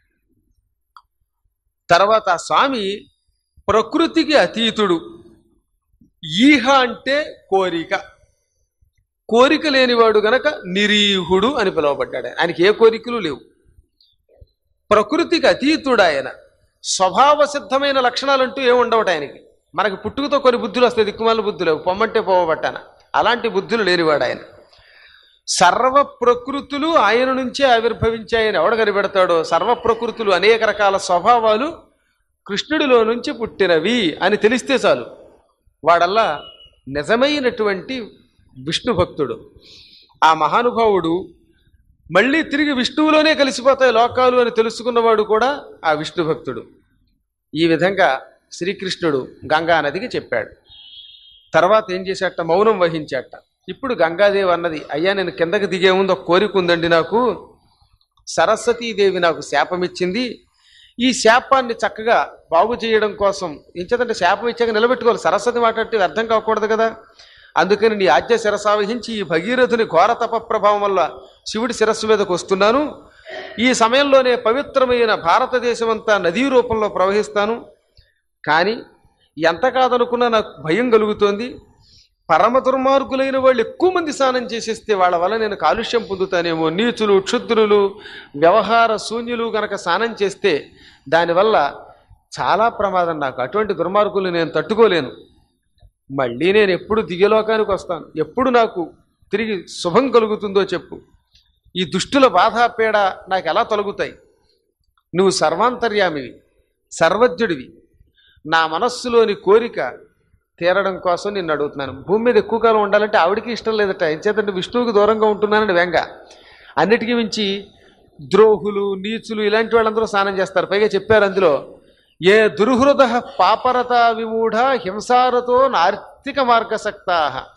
తర్వాత ఆ స్వామి ప్రకృతికి అతీతుడు ఈహ అంటే కోరిక కోరిక లేనివాడు గనక నిరీహుడు అని పిలువబడ్డాడు ఆయన. ఆయనకి ఏ కోరికలు లేవు ప్రకృతికి అతీతుడు ఆయన స్వభావ సిద్ధమైన లక్షణాలంటూ ఏమి ఉండవట ఆయనకి మనకి పుట్టుకతో కొన్ని బుద్ధులు వస్తాయి దిక్కుమాల బుద్ధులు పొమ్మంటే పోవబట్టాన అలాంటి బుద్ధులు లేనివాడు ఆయన సర్వ ప్రకృతులు ఆయన నుంచే ఆవిర్భవించాయని ఎవడ కనిపెడతాడో సర్వ ప్రకృతులు అనేక రకాల స్వభావాలు కృష్ణుడిలో నుంచి పుట్టినవి అని తెలిస్తే చాలు వాడల్లా నిజమైనటువంటి విష్ణు భక్తుడు ఆ మహానుభావుడు మళ్ళీ తిరిగి విష్ణువులోనే కలిసిపోతాయి లోకాలు అని తెలుసుకున్నవాడు కూడా ఆ విష్ణు భక్తుడు ఈ విధంగా శ్రీకృష్ణుడు గంగా నదికి చెప్పాడు తర్వాత ఏం చేశాట మౌనం వహించాట ఇప్పుడు గంగాదేవి అన్నది అయ్యా నేను కిందకి దిగే ముందు ఒక కోరిక ఉందండి నాకు సరస్వతీదేవి నాకు శాపమిచ్చింది ఈ శాపాన్ని చక్కగా బాగు చేయడం కోసం ఎంచేతంటే శాపం ఇచ్చాక నిలబెట్టుకోవాలి సరస్వతి మాట్లాడితే వ్యర్థం కాకూడదు కదా అందుకని నీ ఆజ్ఞ శిరసావహించి ఈ భగీరథుని ఘోర తప ప్రభావం వల్ల శివుడి శిరస్సు మీదకు వస్తున్నాను ఈ సమయంలోనే పవిత్రమైన భారతదేశం అంతా నదీ రూపంలో ప్రవహిస్తాను కానీ ఎంత కాదనుకున్నా నాకు భయం కలుగుతోంది పరమ దుర్మార్గులైన వాళ్ళు ఎక్కువ మంది స్నానం చేసేస్తే వాళ్ళ వల్ల నేను కాలుష్యం పొందుతానేమో నీచులు క్షుద్రులు వ్యవహార శూన్యులు గనక స్నానం చేస్తే దానివల్ల చాలా ప్రమాదం నాకు అటువంటి దుర్మార్గులు నేను తట్టుకోలేను మళ్ళీ నేను ఎప్పుడు దిగలోకానికి వస్తాను ఎప్పుడు నాకు తిరిగి శుభం కలుగుతుందో చెప్పు ఈ దుష్టుల బాధ పీడ నాకు ఎలా తొలగుతాయి నువ్వు సర్వాంతర్యామివి సర్వజ్ఞుడివి నా మనస్సులోని కోరిక తీరడం కోసం నిన్ను అడుగుతున్నాను భూమి మీద ఎక్కువ కాలం ఉండాలంటే ఆవిడికి ఇష్టం లేదట ఎంచేతంటే విష్ణువుకి దూరంగా ఉంటున్నానని వెంగ అన్నిటికీ మించి ద్రోహులు నీచులు ఇలాంటి వాళ్ళందరూ స్నానం చేస్తారు పైగా చెప్పారు అందులో ఏ దుర్హృద పాపరత విమూఢ హింసారతో నార్తిక మార్గసక్తా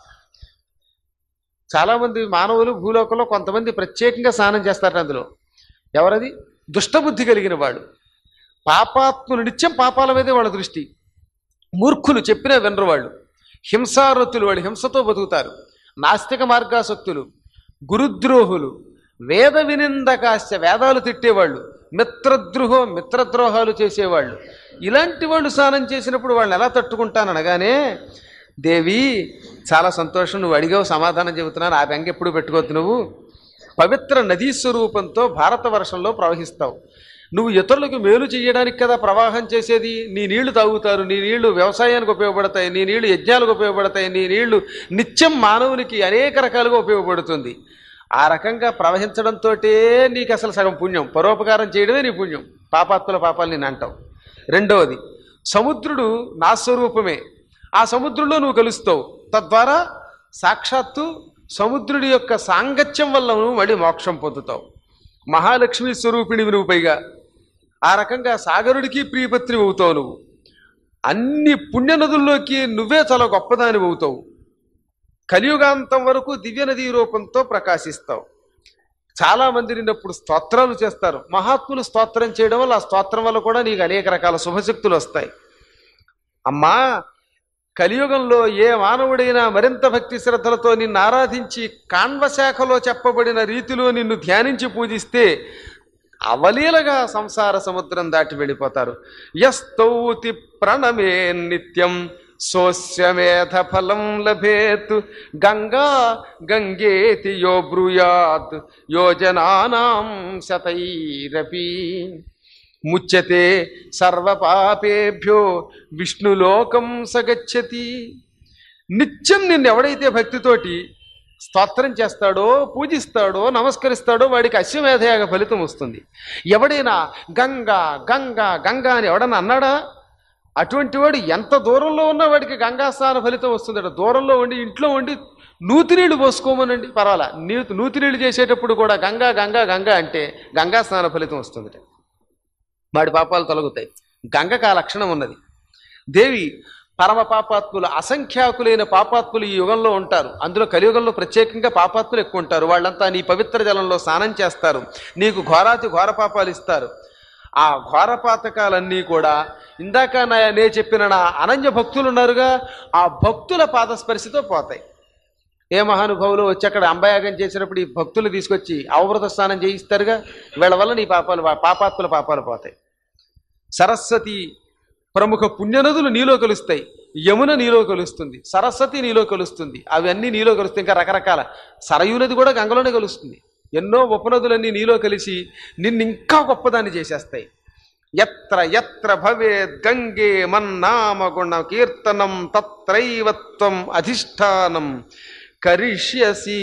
చాలామంది మానవులు భూలోకంలో కొంతమంది ప్రత్యేకంగా స్నానం చేస్తారు అందులో ఎవరది దుష్టబుద్ధి కలిగిన వాడు పాపాత్ములు నిత్యం పాపాల మీదే వాళ్ళ దృష్టి మూర్ఖులు చెప్పినా వినరు వాళ్ళు హింసారతులు వాళ్ళు హింసతో బతుకుతారు నాస్తిక మార్గాసక్తులు గురుద్రోహులు వేద వినిందకాస్య వేదాలు తిట్టేవాళ్ళు మిత్రద్రోహో మిత్రద్రోహాలు చేసేవాళ్ళు ఇలాంటి వాళ్ళు స్నానం చేసినప్పుడు వాళ్ళని ఎలా తట్టుకుంటాననగానే దేవి చాలా సంతోషం నువ్వు అడిగావు సమాధానం చెబుతున్నాను ఆ బెంగ ఎప్పుడు పెట్టుకోవద్దు నువ్వు పవిత్ర నదీ స్వరూపంతో భారతవర్షంలో ప్రవహిస్తావు నువ్వు ఇతరులకు మేలు చేయడానికి కదా ప్రవాహం చేసేది నీ నీళ్లు తాగుతారు నీ నీళ్లు వ్యవసాయానికి ఉపయోగపడతాయి నీ నీళ్లు యజ్ఞాలకు ఉపయోగపడతాయి నీ నీళ్లు నిత్యం మానవునికి అనేక రకాలుగా ఉపయోగపడుతుంది ఆ రకంగా ప్రవహించడంతో నీకు అసలు సగం పుణ్యం పరోపకారం చేయడమే నీ పుణ్యం పాపాత్ముల పాపాలు నేను అంటావు రెండవది సముద్రుడు నా స్వరూపమే ఆ సముద్రంలో నువ్వు కలుస్తావు తద్వారా సాక్షాత్తు సముద్రుడి యొక్క సాంగత్యం వల్ల నువ్వు మళ్ళీ మోక్షం పొందుతావు మహాలక్ష్మి స్వరూపిణివి నువ్వు పైగా ఆ రకంగా సాగరుడికి ప్రియపత్రి అవుతావు నువ్వు అన్ని పుణ్యనదుల్లోకి నువ్వే చాలా గొప్పదాని అవుతావు కలియుగాంతం వరకు దివ్య నదీ రూపంతో ప్రకాశిస్తావు చాలా మంది నిన్నప్పుడు స్తోత్రాలు చేస్తారు మహాత్ములు స్తోత్రం చేయడం వల్ల ఆ స్తోత్రం వల్ల కూడా నీకు అనేక రకాల శుభశక్తులు వస్తాయి అమ్మా కలియుగంలో ఏ మానవుడైనా మరింత భక్తి శ్రద్ధలతో నిన్ను ఆరాధించి కాన్వశాఖలో చెప్పబడిన రీతిలో నిన్ను ధ్యానించి పూజిస్తే అవలీలగా సంసార సముద్రం దాటి వెళ్ళిపోతారు యస్తౌతి ప్రణమే నిత్యం సోస్యమేధ ఫలం లభేత్ గంగా గంగేతి యో బ్రూయాత్ యోజనానాం శతైరపి ముచ్యతే సర్వపాపేభ్యో విష్ణులోకం సగచ్చతి నిత్యం నిన్ను ఎవడైతే భక్తితోటి స్తోత్రం చేస్తాడో పూజిస్తాడో నమస్కరిస్తాడో వాడికి అశ్వమేధయాగ ఫలితం వస్తుంది ఎవడైనా గంగా గంగా గంగా అని ఎవడన్నా అన్నాడా అటువంటి వాడు ఎంత దూరంలో ఉన్నా వాడికి గంగా స్నాన ఫలితం వస్తుందట దూరంలో ఉండి ఇంట్లో ఉండి నూతి నీళ్లు పోసుకోమనండి పర్వాలా నీ నూతి నీళ్లు చేసేటప్పుడు కూడా గంగా గంగా గంగా అంటే గంగా స్నాన ఫలితం వస్తుందట వాడి పాపాలు తొలగుతాయి గంగకు ఆ లక్షణం ఉన్నది దేవి పరమ పాపాత్ములు అసంఖ్యాకులైన పాపాత్ములు ఈ యుగంలో ఉంటారు అందులో కలియుగంలో ప్రత్యేకంగా పాపాత్ములు ఎక్కువ ఉంటారు వాళ్ళంతా నీ పవిత్ర జలంలో స్నానం చేస్తారు నీకు ఘోరాతి ఘోర పాపాలు ఇస్తారు ఆ ఘోర పాతకాలన్నీ కూడా ఇందాక నా నే చెప్పిన నా అనన్య భక్తులు ఉన్నారుగా ఆ భక్తుల పాదస్పర్శతో పోతాయి ఏ మహానుభావులు వచ్చి అక్కడ అంబయాగం చేసినప్పుడు ఈ భక్తులు తీసుకొచ్చి అవమృత స్నానం చేయిస్తారుగా వీళ్ళ వల్ల నీ పాపాలు పాపాత్ముల పాపాలు పోతాయి సరస్వతి ప్రముఖ పుణ్యనదులు నీలో కలుస్తాయి యమున నీలో కలుస్తుంది సరస్వతి నీలో కలుస్తుంది అవన్నీ నీలో కలుస్తాయి ఇంకా రకరకాల సరయూ నది కూడా గంగలోనే కలుస్తుంది ఎన్నో ఉపనదులన్నీ నీలో కలిసి నిన్ను ఇంకా గొప్పదాన్ని చేసేస్తాయి ఎత్ర ఎత్ర భవేద్ గంగే మన్నామ గుణ కీర్తనం తత్రైవత్వం అధిష్టానం కరిష్యసి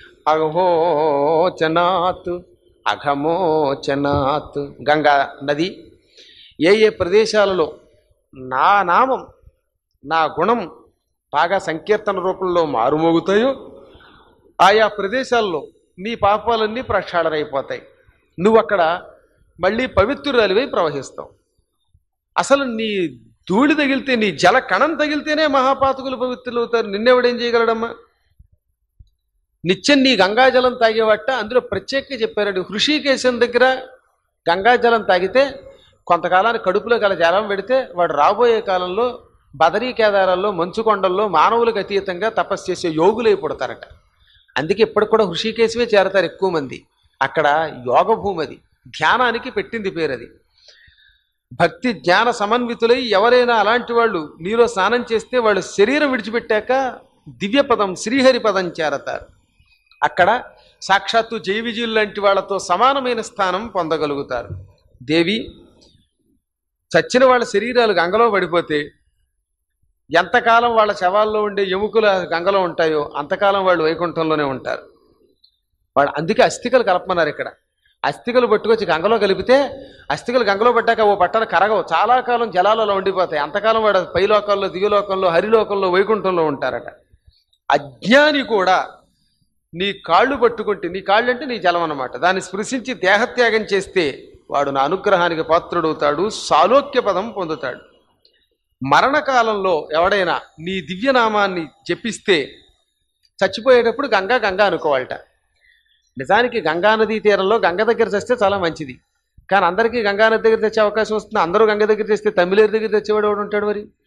అఘోచనాత్ అఘమోచనాత్ గంగా నది ఏ ఏ ప్రదేశాలలో నా నామం నా గుణం బాగా సంకీర్తన రూపంలో మారుమోగుతాయో ఆయా ప్రదేశాల్లో నీ పాపాలన్నీ ప్రక్షాళనైపోతాయి నువ్వు అక్కడ మళ్ళీ పవిత్రురాలివై ప్రవహిస్తావు అసలు నీ ధూళి తగిలితే నీ జల కణం తగిలితేనే మహాపాతకులు పవిత్రులు అవుతారు నిన్నెవడేం చేయగలడమ్మా నిత్యం నీ గంగాజలం తాగేవట్ట అందులో ప్రత్యేకంగా చెప్పారండి హృషికేశం దగ్గర గంగాజలం తాగితే కొంతకాలానికి కడుపులో గల జలం పెడితే వాడు రాబోయే కాలంలో బదరీ కేదారాల్లో మంచు కొండల్లో మానవులకు అతీతంగా తపస్సు చేసే యోగులై పుడతారట అందుకే ఇప్పటికి కూడా హృషికేశమే చేరతారు ఎక్కువ మంది అక్కడ యోగ భూమి అది ధ్యానానికి పెట్టింది పేరు అది భక్తి జ్ఞాన సమన్వితులై ఎవరైనా అలాంటి వాళ్ళు నీలో స్నానం చేస్తే వాళ్ళు శరీరం విడిచిపెట్టాక దివ్య పదం శ్రీహరి పదం చేరతారు అక్కడ సాక్షాత్తు జైవిజీలు లాంటి వాళ్ళతో సమానమైన స్థానం పొందగలుగుతారు దేవి చచ్చిన వాళ్ళ శరీరాలు గంగలో పడిపోతే ఎంతకాలం వాళ్ళ శవాల్లో ఉండే ఎముకలు ఆ గంగలో ఉంటాయో అంతకాలం వాళ్ళు వైకుంఠంలోనే ఉంటారు వాళ్ళు అందుకే అస్థికలు కలపమన్నారు ఇక్కడ అస్థికలు పట్టుకొచ్చి గంగలో కలిపితే అస్థికలు గంగలో పడ్డాక ఓ పట్టణ కరగవు చాలా కాలం జలాలలో ఉండిపోతాయి అంతకాలం వాడు పైలోకంలో దివ్యలోకంలో హరిలోకంలో వైకుంఠంలో ఉంటారట అజ్ఞాని కూడా నీ కాళ్ళు పట్టుకుంటే నీ కాళ్ళు అంటే నీ జలం అన్నమాట దాన్ని స్పృశించి దేహత్యాగం చేస్తే వాడు నా అనుగ్రహానికి పాత్రుడవుతాడు సాలోక్య పదం పొందుతాడు మరణకాలంలో ఎవడైనా నీ దివ్యనామాన్ని జపిస్తే చచ్చిపోయేటప్పుడు గంగా గంగా అనుకోవాలట నిజానికి గంగా నదీ తీరంలో గంగ దగ్గర తెస్తే చాలా మంచిది కానీ అందరికీ గంగా నది దగ్గర తెచ్చే అవకాశం వస్తుంది అందరూ గంగ దగ్గర తెస్తే తమిళేరు దగ్గర తెచ్చేవాడు ఎవడు ఉంటాడు మరి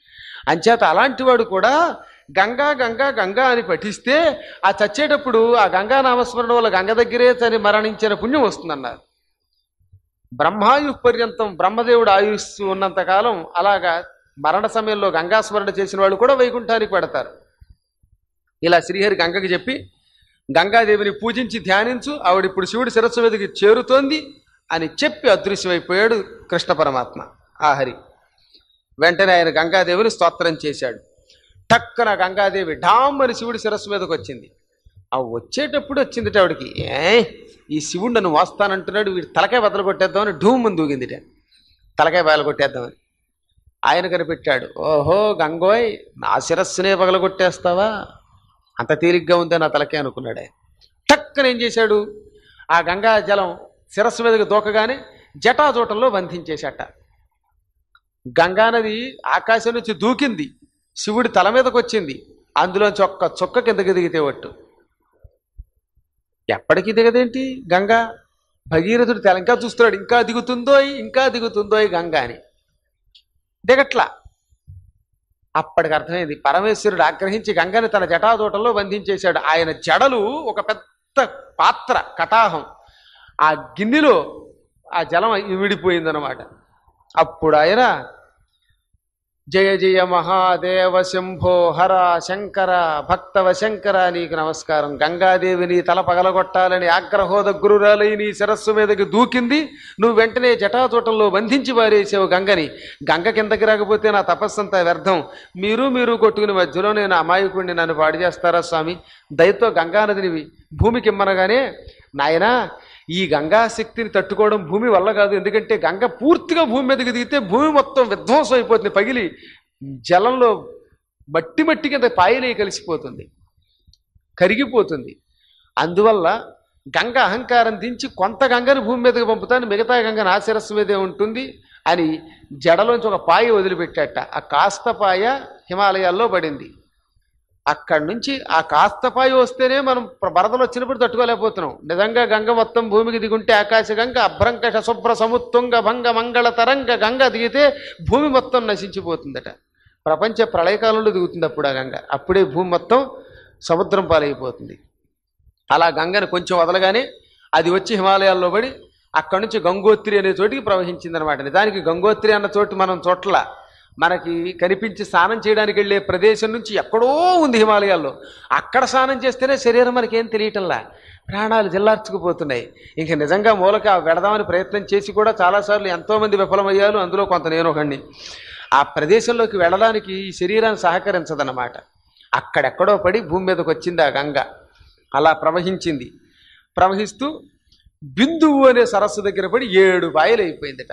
అంచేత అలాంటి వాడు కూడా గంగా గంగా గంగా అని పఠిస్తే ఆ చచ్చేటప్పుడు ఆ గంగా నామస్మరణ వల్ల గంగ దగ్గరే చని మరణించిన పుణ్యం వస్తుందన్నారు బ్రహ్మాయు పర్యంతం బ్రహ్మదేవుడు ఆయుస్సు ఉన్నంత కాలం అలాగా మరణ సమయంలో గంగాస్మరణ చేసిన వాళ్ళు కూడా వైకుంఠానికి పెడతారు ఇలా శ్రీహరి గంగకి చెప్పి గంగాదేవిని పూజించి ధ్యానించు ఆవిడ ఇప్పుడు శివుడి శిరస్సు మీదకి చేరుతోంది అని చెప్పి అదృశ్యమైపోయాడు కృష్ణ పరమాత్మ ఆ హరి వెంటనే ఆయన గంగాదేవిని స్తోత్రం చేశాడు టక్కన గంగాదేవి ఢామ్ అని శివుడి శిరస్సు మీదకి వచ్చింది ఆ వచ్చేటప్పుడు వచ్చిందిట ఆవిడకి ఏ ఈ శివుడు నన్ను మోస్తానంటున్నాడు వీడు తలకాయ బద్దలు కొట్టేద్దామని ఢూమ్ ముందు దూగిందిట తలకాయ బయలు కొట్టేద్దామని ఆయన కనిపెట్టాడు ఓహో గంగోయ్ నా శిరస్సునే పగలగొట్టేస్తావా అంత తేలిగ్గా ఉందే నా తలకే అనుకున్నాడు ఆయన టక్కన ఏం చేశాడు ఆ గంగా జలం శిరస్సు మీదకి దూకగానే జటాజూటంలో బంధించేశాట గంగానది ఆకాశం నుంచి దూకింది శివుడి తల మీదకి వచ్చింది అందులోంచి ఒక్క చుక్క కిందకి దిగితే ఒట్టు ఎప్పటికీ దిగదేంటి గంగా భగీరథుడు తెల ఇంకా చూస్తున్నాడు ఇంకా దిగుతుందో ఇంకా దిగుతుందో గంగా అని దిగట్లా అప్పటికి అర్థమైంది పరమేశ్వరుడు ఆగ్రహించి గంగని తన జటాదూటంలో బంధించేశాడు ఆయన జడలు ఒక పెద్ద పాత్ర కటాహం ఆ గిన్నెలో ఆ జలం విడిపోయిందనమాట అప్పుడు ఆయన జయ జయ మహాదేవ శంభో హర శంకర భక్తవ శంకర నీకు నమస్కారం గంగాదేవిని తల పగలగొట్టాలని ఆగ్రహోద గురురాలై నీ శిరస్సు మీదకి దూకింది నువ్వు వెంటనే జటాచూటంలో బంధించి పారేసావు గంగని గంగ కిందకి రాకపోతే నా తపస్సంతా వ్యర్థం మీరు మీరు కొట్టుకుని మధ్యలో నేను అమాయకుడిని నన్ను పాడు చేస్తారా స్వామి దయతో గంగానదిని భూమికి ఇమ్మనగానే నాయనా ఈ గంగా శక్తిని తట్టుకోవడం భూమి వల్ల కాదు ఎందుకంటే గంగ పూర్తిగా భూమి మీదకి దిగితే భూమి మొత్తం విధ్వంసం అయిపోతుంది పగిలి జలంలో మట్టి మట్టి కింద పాయలే కలిసిపోతుంది కరిగిపోతుంది అందువల్ల గంగ అహంకారం దించి కొంత గంగని భూమి మీదకి పంపుతాను మిగతా గంగ నా శిరస్సు మీదే ఉంటుంది అని జడలోంచి ఒక పాయ వదిలిపెట్టాట ఆ కాస్త పాయ హిమాలయాల్లో పడింది అక్కడి నుంచి ఆ కాస్త పాయ వస్తేనే మనం ప్ర- వరదలు వచ్చినప్పుడు తట్టుకోలేకపోతున్నాం నిజంగా గంగ మొత్తం భూమికి దిగుంటే ఆకాశ గంగ అభ్రంకష శుభ్ర సముత్తుంగ భంగ మంగళ తరంగ గంగ దిగితే భూమి మొత్తం నశించిపోతుందట ప్రపంచ ప్రళయకాలంలో దిగుతుంది అప్పుడు ఆ గంగ అప్పుడే భూమి మొత్తం సముద్రం పాలైపోతుంది అలా గంగను కొంచెం వదలగానే అది వచ్చి హిమాలయాల్లో పడి అక్కడి నుంచి గంగోత్రి అనే చోటికి ప్రవహించిందనమాట నిజానికి గంగోత్రి అన్న చోటు మనం చోట్ల మనకి కనిపించి స్నానం చేయడానికి వెళ్ళే ప్రదేశం నుంచి ఎక్కడో ఉంది హిమాలయాల్లో అక్కడ స్నానం చేస్తేనే శరీరం మనకేం తెలియటంలా ప్రాణాలు జిల్లార్చుకుపోతున్నాయి ఇంక నిజంగా మూలక వెడదామని ప్రయత్నం చేసి కూడా చాలాసార్లు ఎంతోమంది విఫలమయ్యారు అందులో కొంత నేను ఒకడిని ఆ ప్రదేశంలోకి వెళ్ళడానికి ఈ శరీరాన్ని సహకరించదన్నమాట అక్కడెక్కడో పడి భూమి మీదకి వచ్చింది ఆ గంగ అలా ప్రవహించింది ప్రవహిస్తూ బిందువు అనే సరస్సు దగ్గర పడి ఏడు పాయలు అయిపోయిందిట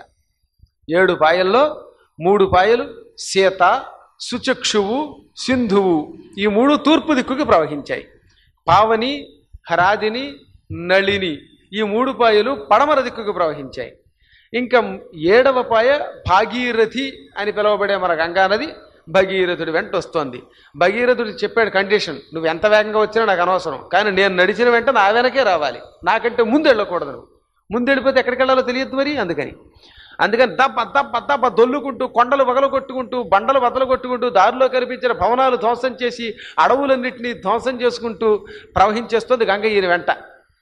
ఏడు పాయల్లో మూడు పాయలు సీత సుచక్షువు సింధువు ఈ మూడు తూర్పు దిక్కుకి ప్రవహించాయి పావని హరాదిని నళిని ఈ మూడు పాయలు పడమర దిక్కుకు ప్రవహించాయి ఇంకా ఏడవ పాయ భాగీరథి అని పిలువబడే మన గంగానది భగీరథుడి వెంట వస్తోంది భగీరథుడు చెప్పాడు కండిషన్ నువ్వు ఎంత వేగంగా వచ్చినా నాకు అనవసరం కానీ నేను నడిచిన వెంట నా వెనకే రావాలి నాకంటే ముందు వెళ్ళకూడదు నువ్వు ముందు వెళ్ళిపోతే ఎక్కడికి వెళ్ళాలో తెలియదు మరి అందుకని అందుకని దబ్బ దబ్బ దబ్బ దొల్లుకుంటూ కొండలు వగలు కొట్టుకుంటూ బండలు బద్దలు కొట్టుకుంటూ దారిలో కనిపించిన భవనాలు ధ్వంసం చేసి అడవులన్నింటినీ ధ్వంసం చేసుకుంటూ ప్రవహించేస్తుంది గంగ ఈయన వెంట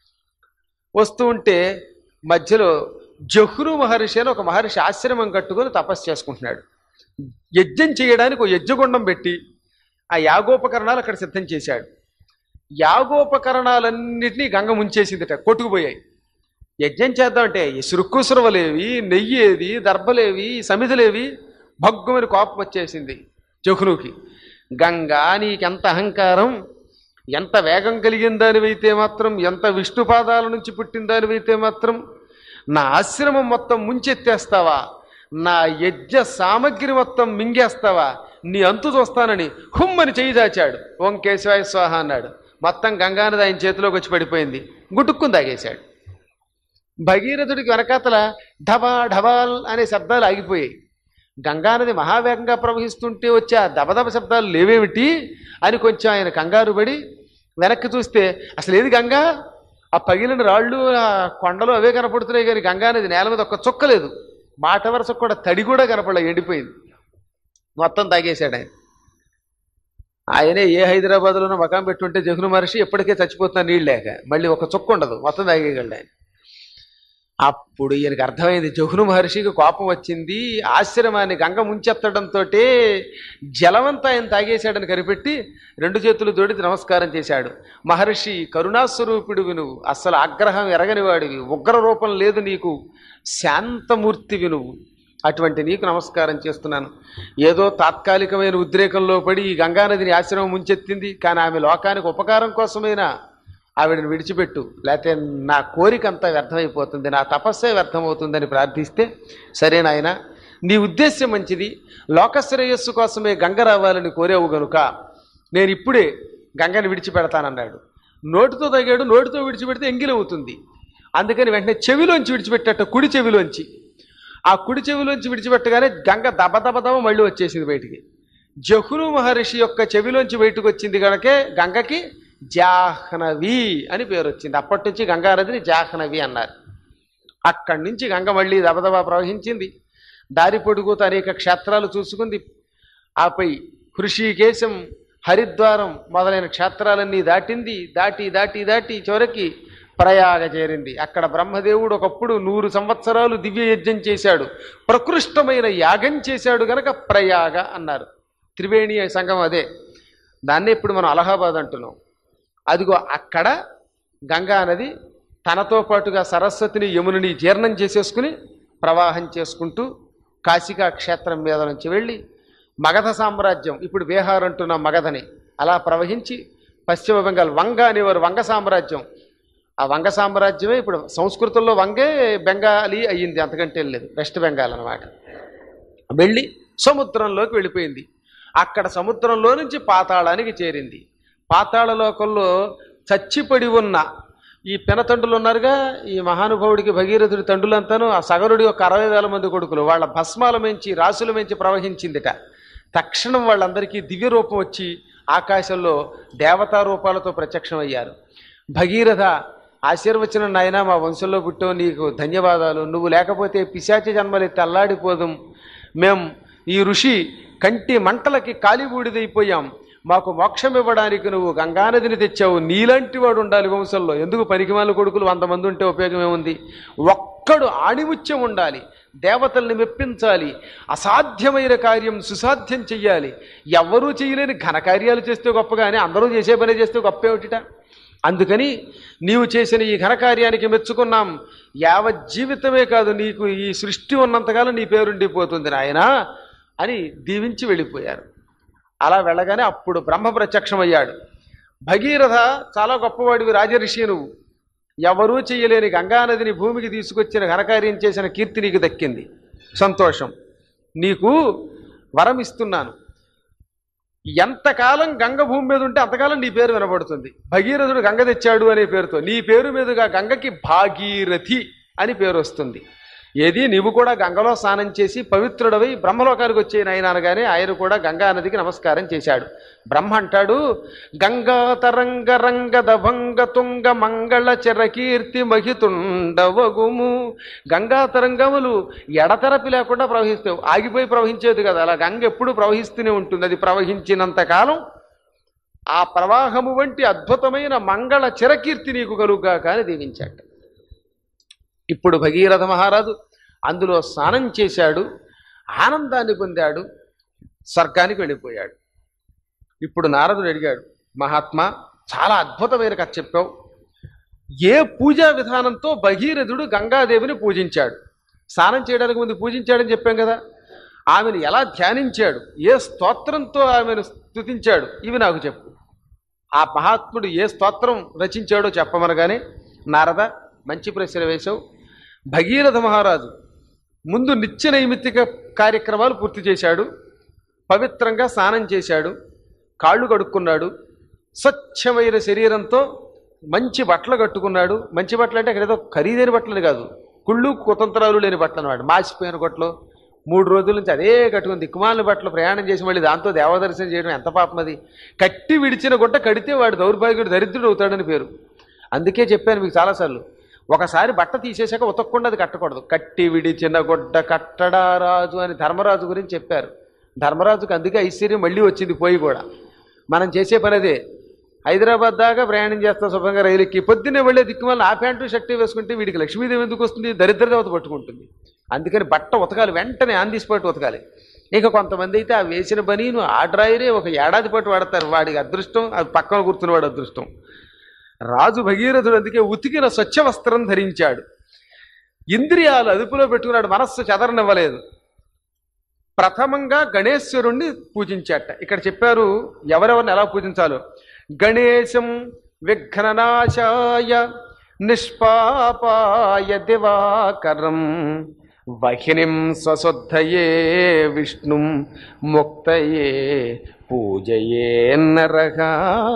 వస్తూ ఉంటే మధ్యలో జహ్రు మహర్షి అని ఒక మహర్షి ఆశ్రమం కట్టుకొని తపస్సు చేసుకుంటున్నాడు యజ్ఞం చేయడానికి ఒక యజ్ఞగుండం పెట్టి ఆ యాగోపకరణాలు అక్కడ సిద్ధం చేశాడు యాగోపకరణాలన్నింటినీ గంగ ముంచేసిందిట కొట్టుకుపోయాయి యజ్ఞం చేద్దామంటే ఈ సురుక్కుసురవలేవి నెయ్యేది దర్భలేవి సమిధులేవి భగ్గుమని కోపం వచ్చేసింది జహ్నుకి గంగా నీకెంత అహంకారం ఎంత వేగం కలిగిన దానివైతే మాత్రం ఎంత విష్ణుపాదాల నుంచి పుట్టిన దానివైతే మాత్రం నా ఆశ్రమం మొత్తం ముంచెత్తేస్తావా నా యజ్ఞ సామగ్రి మొత్తం మింగేస్తావా నీ అంతు చూస్తానని హుమ్మని చేయి దాచాడు ఓం కేశవాయ స్వాహ అన్నాడు మొత్తం గంగానది ఆయన చేతిలోకి వచ్చి పడిపోయింది గుటుక్కుని తాగేశాడు భగీరథుడికి వెనకాతల ఢబా ఢబాల్ అనే శబ్దాలు ఆగిపోయాయి గంగానది మహావేగంగా ప్రవహిస్తుంటే వచ్చే ఆ దబదబ శబ్దాలు లేవేమిటి అని కొంచెం ఆయన కంగారు పడి వెనక్కి చూస్తే అసలు ఏది గంగా ఆ పగిలిన రాళ్ళు ఆ కొండలు అవే కనపడుతున్నాయి కానీ గంగానది నేల మీద ఒక్క చుక్క లేదు మాట వరుస కూడా తడి కూడా కనపడలే ఎండిపోయింది మొత్తం తాగేశాడు ఆయన ఆయనే ఏ హైదరాబాద్లోనో మకాం పెట్టుంటే జహ్ను మహర్షి ఎప్పటికే చచ్చిపోతున్నా నీళ్ళు లేక మళ్ళీ ఒక చుక్క ఉండదు మొత్తం తాగేయగలడు ఆయన అప్పుడు ఈయనకి అర్థమైంది జహ్ను మహర్షికి కోపం వచ్చింది ఆశ్రమాన్ని గంగ ముంచెత్తడంతో జలవంతా ఆయన తాగేశాడని కనిపెట్టి రెండు చేతులు జోడించి నమస్కారం చేశాడు మహర్షి కరుణాస్వరూపుడివి నువ్వు అస్సలు ఆగ్రహం ఎరగనివాడివి ఉగ్ర రూపం లేదు నీకు శాంతమూర్తివి నువ్వు అటువంటి నీకు నమస్కారం చేస్తున్నాను ఏదో తాత్కాలికమైన ఉద్రేకంలో పడి ఈ గంగానదిని ఆశ్రమం ముంచెత్తింది కానీ ఆమె లోకానికి ఉపకారం కోసమైనా ఆవిడని విడిచిపెట్టు లేకపోతే నా కోరిక అంతా వ్యర్థమైపోతుంది నా తపస్సే వ్యర్థమవుతుందని ప్రార్థిస్తే సరే నాయన నీ ఉద్దేశ్యం మంచిది లోకశ్రేయస్సు కోసమే గంగ రావాలని కోరేవు గనుక నేను ఇప్పుడే గంగని విడిచిపెడతానన్నాడు నోటితో తగాడు నోటితో విడిచిపెడితే ఎంగిలవుతుంది అందుకని వెంటనే చెవిలోంచి విడిచిపెట్టట కుడి చెవిలోంచి ఆ కుడి చెవిలోంచి విడిచిపెట్టగానే గంగ దబ దబ దబ మళ్ళీ వచ్చేసింది బయటికి జహును మహర్షి యొక్క చెవిలోంచి బయటకు వచ్చింది కనుకే గంగకి జాహ్నవి అని పేరు వచ్చింది అప్పటి నుంచి గంగా నదిని జాహ్నవి అన్నారు అక్కడి నుంచి గంగ మళ్ళీ దబదబా ప్రవహించింది దారి పొడుగుతూ అనేక క్షేత్రాలు చూసుకుంది ఆపై హృషికేశం హరిద్వారం మొదలైన క్షేత్రాలన్నీ దాటింది దాటి దాటి దాటి చివరికి ప్రయాగ చేరింది అక్కడ బ్రహ్మదేవుడు ఒకప్పుడు నూరు సంవత్సరాలు దివ్య యజ్ఞం చేశాడు ప్రకృష్టమైన యాగం చేశాడు గనక ప్రయాగ అన్నారు త్రివేణి సంఘం అదే దాన్నే ఇప్పుడు మనం అలహాబాద్ అంటున్నాం అదిగో అక్కడ గంగా నది తనతో పాటుగా సరస్వతిని యమునిని జీర్ణం చేసేసుకుని ప్రవాహం చేసుకుంటూ కాశికా క్షేత్రం మీద నుంచి వెళ్ళి మగధ సామ్రాజ్యం ఇప్పుడు బీహార్ అంటున్న మగధని అలా ప్రవహించి పశ్చిమ బెంగాల్ వంగ అనేవారు వంగ సామ్రాజ్యం ఆ వంగ సామ్రాజ్యమే ఇప్పుడు సంస్కృతంలో వంగే బెంగాలీ అయ్యింది అంతకంటే లేదు వెస్ట్ బెంగాల్ అన్నమాట వెళ్ళి సముద్రంలోకి వెళ్ళిపోయింది అక్కడ సముద్రంలో నుంచి పాతాళానికి చేరింది పాతాళ లోకంలో చచ్చిపడి ఉన్న ఈ పినతండ్రులు ఉన్నారుగా ఈ మహానుభావుడికి భగీరథుడి తండ్రులంతాను ఆ సగరుడి యొక్క అరవై వేల మంది కొడుకులు వాళ్ళ భస్మాల మెంచి రాసుల మెంచి ప్రవహించిందిట తక్షణం వాళ్ళందరికీ దివ్య రూపం వచ్చి ఆకాశంలో దేవతా రూపాలతో ప్రత్యక్షమయ్యారు భగీరథ ఆశీర్వచనం నాయన మా వంశంలో పుట్టావు నీకు ధన్యవాదాలు నువ్వు లేకపోతే పిశాచి జన్మలెత్తి అల్లాడిపోదాం మేం ఈ ఋషి కంటి మంటలకి కాలిబూడిదైపోయాం మాకు మోక్షం ఇవ్వడానికి నువ్వు గంగానదిని తెచ్చావు నీలాంటి వాడు ఉండాలి వంశంలో ఎందుకు పనికిమాల కొడుకులు వంద మంది ఉంటే ఉపయోగం ఏముంది ఒక్కడు ఆణిముత్యం ఉండాలి దేవతల్ని మెప్పించాలి అసాధ్యమైన కార్యం సుసాధ్యం చెయ్యాలి ఎవ్వరూ చేయలేని ఘనకార్యాలు చేస్తే గొప్పగానే అందరూ చేసే పని చేస్తే గొప్ప ఏమిటిట అందుకని నీవు చేసిన ఈ ఘనకార్యానికి మెచ్చుకున్నాం యావత్ జీవితమే కాదు నీకు ఈ సృష్టి ఉన్నంతకాలం నీ పేరుండిపోతుంది నాయనా అని దీవించి వెళ్ళిపోయారు అలా వెళ్ళగానే అప్పుడు బ్రహ్మ ప్రత్యక్షమయ్యాడు భగీరథ చాలా గొప్పవాడివి రాజర్షి నువ్వు ఎవరూ చెయ్యలేని గంగానదిని భూమికి తీసుకొచ్చిన ఘనకార్యం చేసిన కీర్తి నీకు దక్కింది సంతోషం నీకు వరం ఇస్తున్నాను ఎంతకాలం గంగ భూమి మీద ఉంటే అంతకాలం నీ పేరు వినబడుతుంది భగీరథుడు గంగ తెచ్చాడు అనే పేరుతో నీ పేరు మీదుగా గంగకి భాగీరథి అని పేరు వస్తుంది ఏది నీవు కూడా గంగలో స్నానం చేసి పవిత్రుడవై బ్రహ్మలోకానికి వచ్చే నాయన అనగానే ఆయన కూడా గంగా నదికి నమస్కారం చేశాడు బ్రహ్మ అంటాడు గంగా తరంగ రంగద భంగ తుంగ మంగళ చరకీర్తి మహితుండవగుము గంగా తరంగములు ఎడతెరపి లేకుండా ప్రవహిస్తావు ఆగిపోయి ప్రవహించేది కదా అలా గంగ ఎప్పుడు ప్రవహిస్తూనే ఉంటుంది అది ప్రవహించినంత కాలం ఆ ప్రవాహము వంటి అద్భుతమైన మంగళ చిరకీర్తి నీకు కలుగుగా కానీ దీవించాడు ఇప్పుడు భగీరథ మహారాజు అందులో స్నానం చేశాడు ఆనందాన్ని పొందాడు స్వర్గానికి వెళ్ళిపోయాడు ఇప్పుడు నారదుడు అడిగాడు మహాత్మా చాలా అద్భుతమైన కథ చెప్పావు ఏ పూజా విధానంతో భగీరథుడు గంగాదేవిని పూజించాడు స్నానం చేయడానికి ముందు పూజించాడని చెప్పాం కదా ఆమెను ఎలా ధ్యానించాడు ఏ స్తోత్రంతో ఆమెను స్తుతించాడు ఇవి నాకు చెప్పు ఆ మహాత్ముడు ఏ స్తోత్రం రచించాడో చెప్పమనగానే నారద మంచి ప్రశ్న వేశావు భగీరథ మహారాజు ముందు నిత్య నైమిత్తిక కార్యక్రమాలు పూర్తి చేశాడు పవిత్రంగా స్నానం చేశాడు కాళ్ళు కడుక్కున్నాడు స్వచ్ఛమైన శరీరంతో మంచి బట్టలు కట్టుకున్నాడు మంచి బట్టలు అంటే అక్కడ ఏదో ఖరీదైన బట్టలు కాదు కుళ్ళు కుతంత్రాలు లేని బట్టలు అన్నమాట మాసిపోయిన బట్టలు మూడు రోజుల నుంచి అదే కట్టుకుని దిక్కుమాలిన బట్టలు ప్రయాణం చేసి మళ్ళీ దాంతో దేవదర్శనం చేయడం ఎంత పాపం అది కట్టి విడిచిన గుట్ట కడితే వాడు దౌర్భాగ్యుడు దరిద్రుడు అవుతాడని పేరు అందుకే చెప్పాను మీకు చాలాసార్లు ఒకసారి బట్ట తీసేశాక ఉతక్కుండా అది కట్టకూడదు కట్టి విడిచిన గుడ్డ కట్టడా రాజు అని ధర్మరాజు గురించి చెప్పారు ధర్మరాజుకు అందుకే ఐశ్వర్యం మళ్ళీ వచ్చింది పోయి కూడా మనం చేసే పని అదే హైదరాబాద్ దాకా ప్రయాణం చేస్తాం శుభ్రంగా రైలు ఎక్కి పొద్దున్నే వెళ్ళే దిక్కుమల్ల ఆ ప్యాంటు షర్ట్ వేసుకుంటే వీడికి లక్ష్మీదేవి ఎందుకు వస్తుంది దరిద్ర దేవత పట్టుకుంటుంది అందుకని బట్ట ఉతకాలి వెంటనే ఆన్ ది స్పాట్ ఉతకాలి ఇక కొంతమంది అయితే ఆ వేసిన బనీను ఆ డ్రాయరే ఒక ఏడాది పాటు వాడతారు వాడికి అదృష్టం అది పక్కన కూర్చున్న వాడు అదృష్టం రాజు భగీరథుడు అందుకే ఉతికిన స్వచ్ఛ వస్త్రం ధరించాడు ఇంద్రియాలు అదుపులో పెట్టుకున్నాడు మనస్సు చెదరనివ్వలేదు ప్రథమంగా గణేశ్వరుణ్ణి పూజించాట ఇక్కడ చెప్పారు ఎవరెవరిని ఎలా పూజించాలో గణేశం విఘ్ననాశాయ నిష్పాపాయ దివాకరం వహినిం స్వశుద్ధయే విష్ణుం ముక్తయే పూజయే నరగా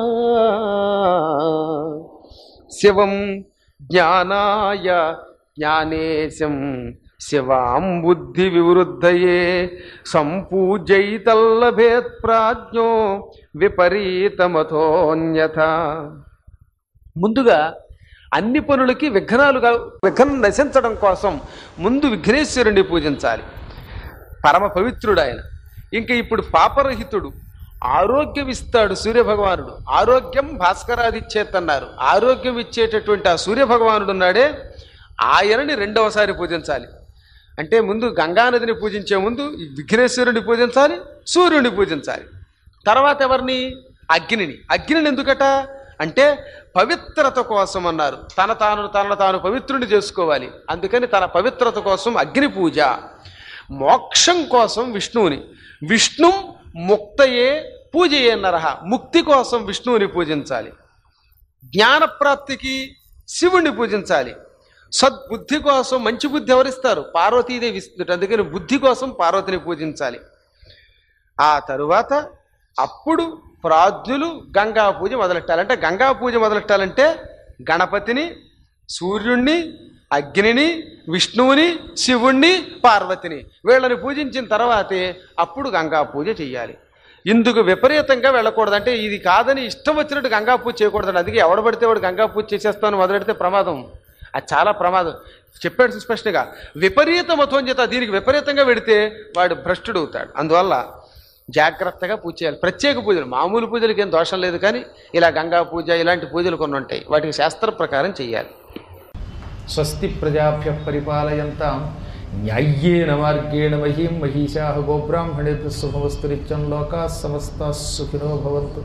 శివం జ్ఞానాయ జ్ఞానేశం శివాం బుద్ధి వివృద్ధయే సంపూజయితల్లభేత్ ప్రాజ్ఞో విపరీతమథోన్యథ ముందుగా అన్ని పనులకి విఘ్నాలుగా విఘ్నం నశించడం కోసం ముందు విఘ్నేశ్వరుణ్ణి పూజించాలి పరమ పవిత్రుడు ఆయన ఇంకా ఇప్పుడు పాపరహితుడు ఆరోగ్యం ఇస్తాడు సూర్యభగవానుడు ఆరోగ్యం భాస్కరాదిచ్చేత్ అన్నారు ఆరోగ్యం ఇచ్చేటటువంటి ఆ సూర్యభగవానుడు ఉన్నాడే ఆయనని రెండవసారి పూజించాలి అంటే ముందు గంగానదిని పూజించే ముందు ఈ విఘ్నేశ్వరుడిని పూజించాలి సూర్యుడిని పూజించాలి తర్వాత ఎవరిని అగ్నిని అగ్నిని ఎందుకట అంటే పవిత్రత కోసం అన్నారు తన తాను తనను తాను పవిత్రుని చేసుకోవాలి అందుకని తన పవిత్రత కోసం అగ్ని పూజ మోక్షం కోసం విష్ణువుని విష్ణు ముక్తయే పూజయే నరహ ముక్తి కోసం విష్ణువుని పూజించాలి జ్ఞానప్రాప్తికి శివుణ్ణి పూజించాలి సద్బుద్ధి కోసం మంచి బుద్ధి ఎవరిస్తారు పార్వతీదేవి ఇస్తుంది అందుకని బుద్ధి కోసం పార్వతిని పూజించాలి ఆ తరువాత అప్పుడు ప్రాజ్ఞులు గంగా పూజ మొదలెట్టాలి అంటే గంగా పూజ మొదలెట్టాలంటే గణపతిని సూర్యుణ్ణి అగ్నిని విష్ణువుని శివుణ్ణి పార్వతిని వీళ్ళని పూజించిన తర్వాతే అప్పుడు గంగా పూజ చెయ్యాలి ఇందుకు విపరీతంగా వెళ్ళకూడదు అంటే ఇది కాదని ఇష్టం వచ్చినట్టు గంగా పూజ చేయకూడదు అందుకే ఎవడ పడితే వాడు గంగా పూజ చేసేస్తాను మొదలెడితే ప్రమాదం అది చాలా ప్రమాదం చెప్పాడు సుస్పష్టంగా విపరీత మతోన్యత దీనికి విపరీతంగా పెడితే వాడు భ్రష్టుడు అవుతాడు అందువల్ల జాగ్రత్తగా పూజ చేయాలి ప్రత్యేక పూజలు మామూలు పూజలకి ఏం దోషం లేదు కానీ ఇలా గంగా పూజ ఇలాంటి పూజలు కొన్ని ఉంటాయి వాటికి శాస్త్ర ప్రకారం చేయాలి స్వస్తి ప్రజాభ్య పరిపాలయంతాం న్యాయ్యేన మార్గేణ మహీం మహిషా గోబ్రాహ్మణేభ్య శుభవస్తు నిత్యం లోకా సమస్త సుఖినో భవంతు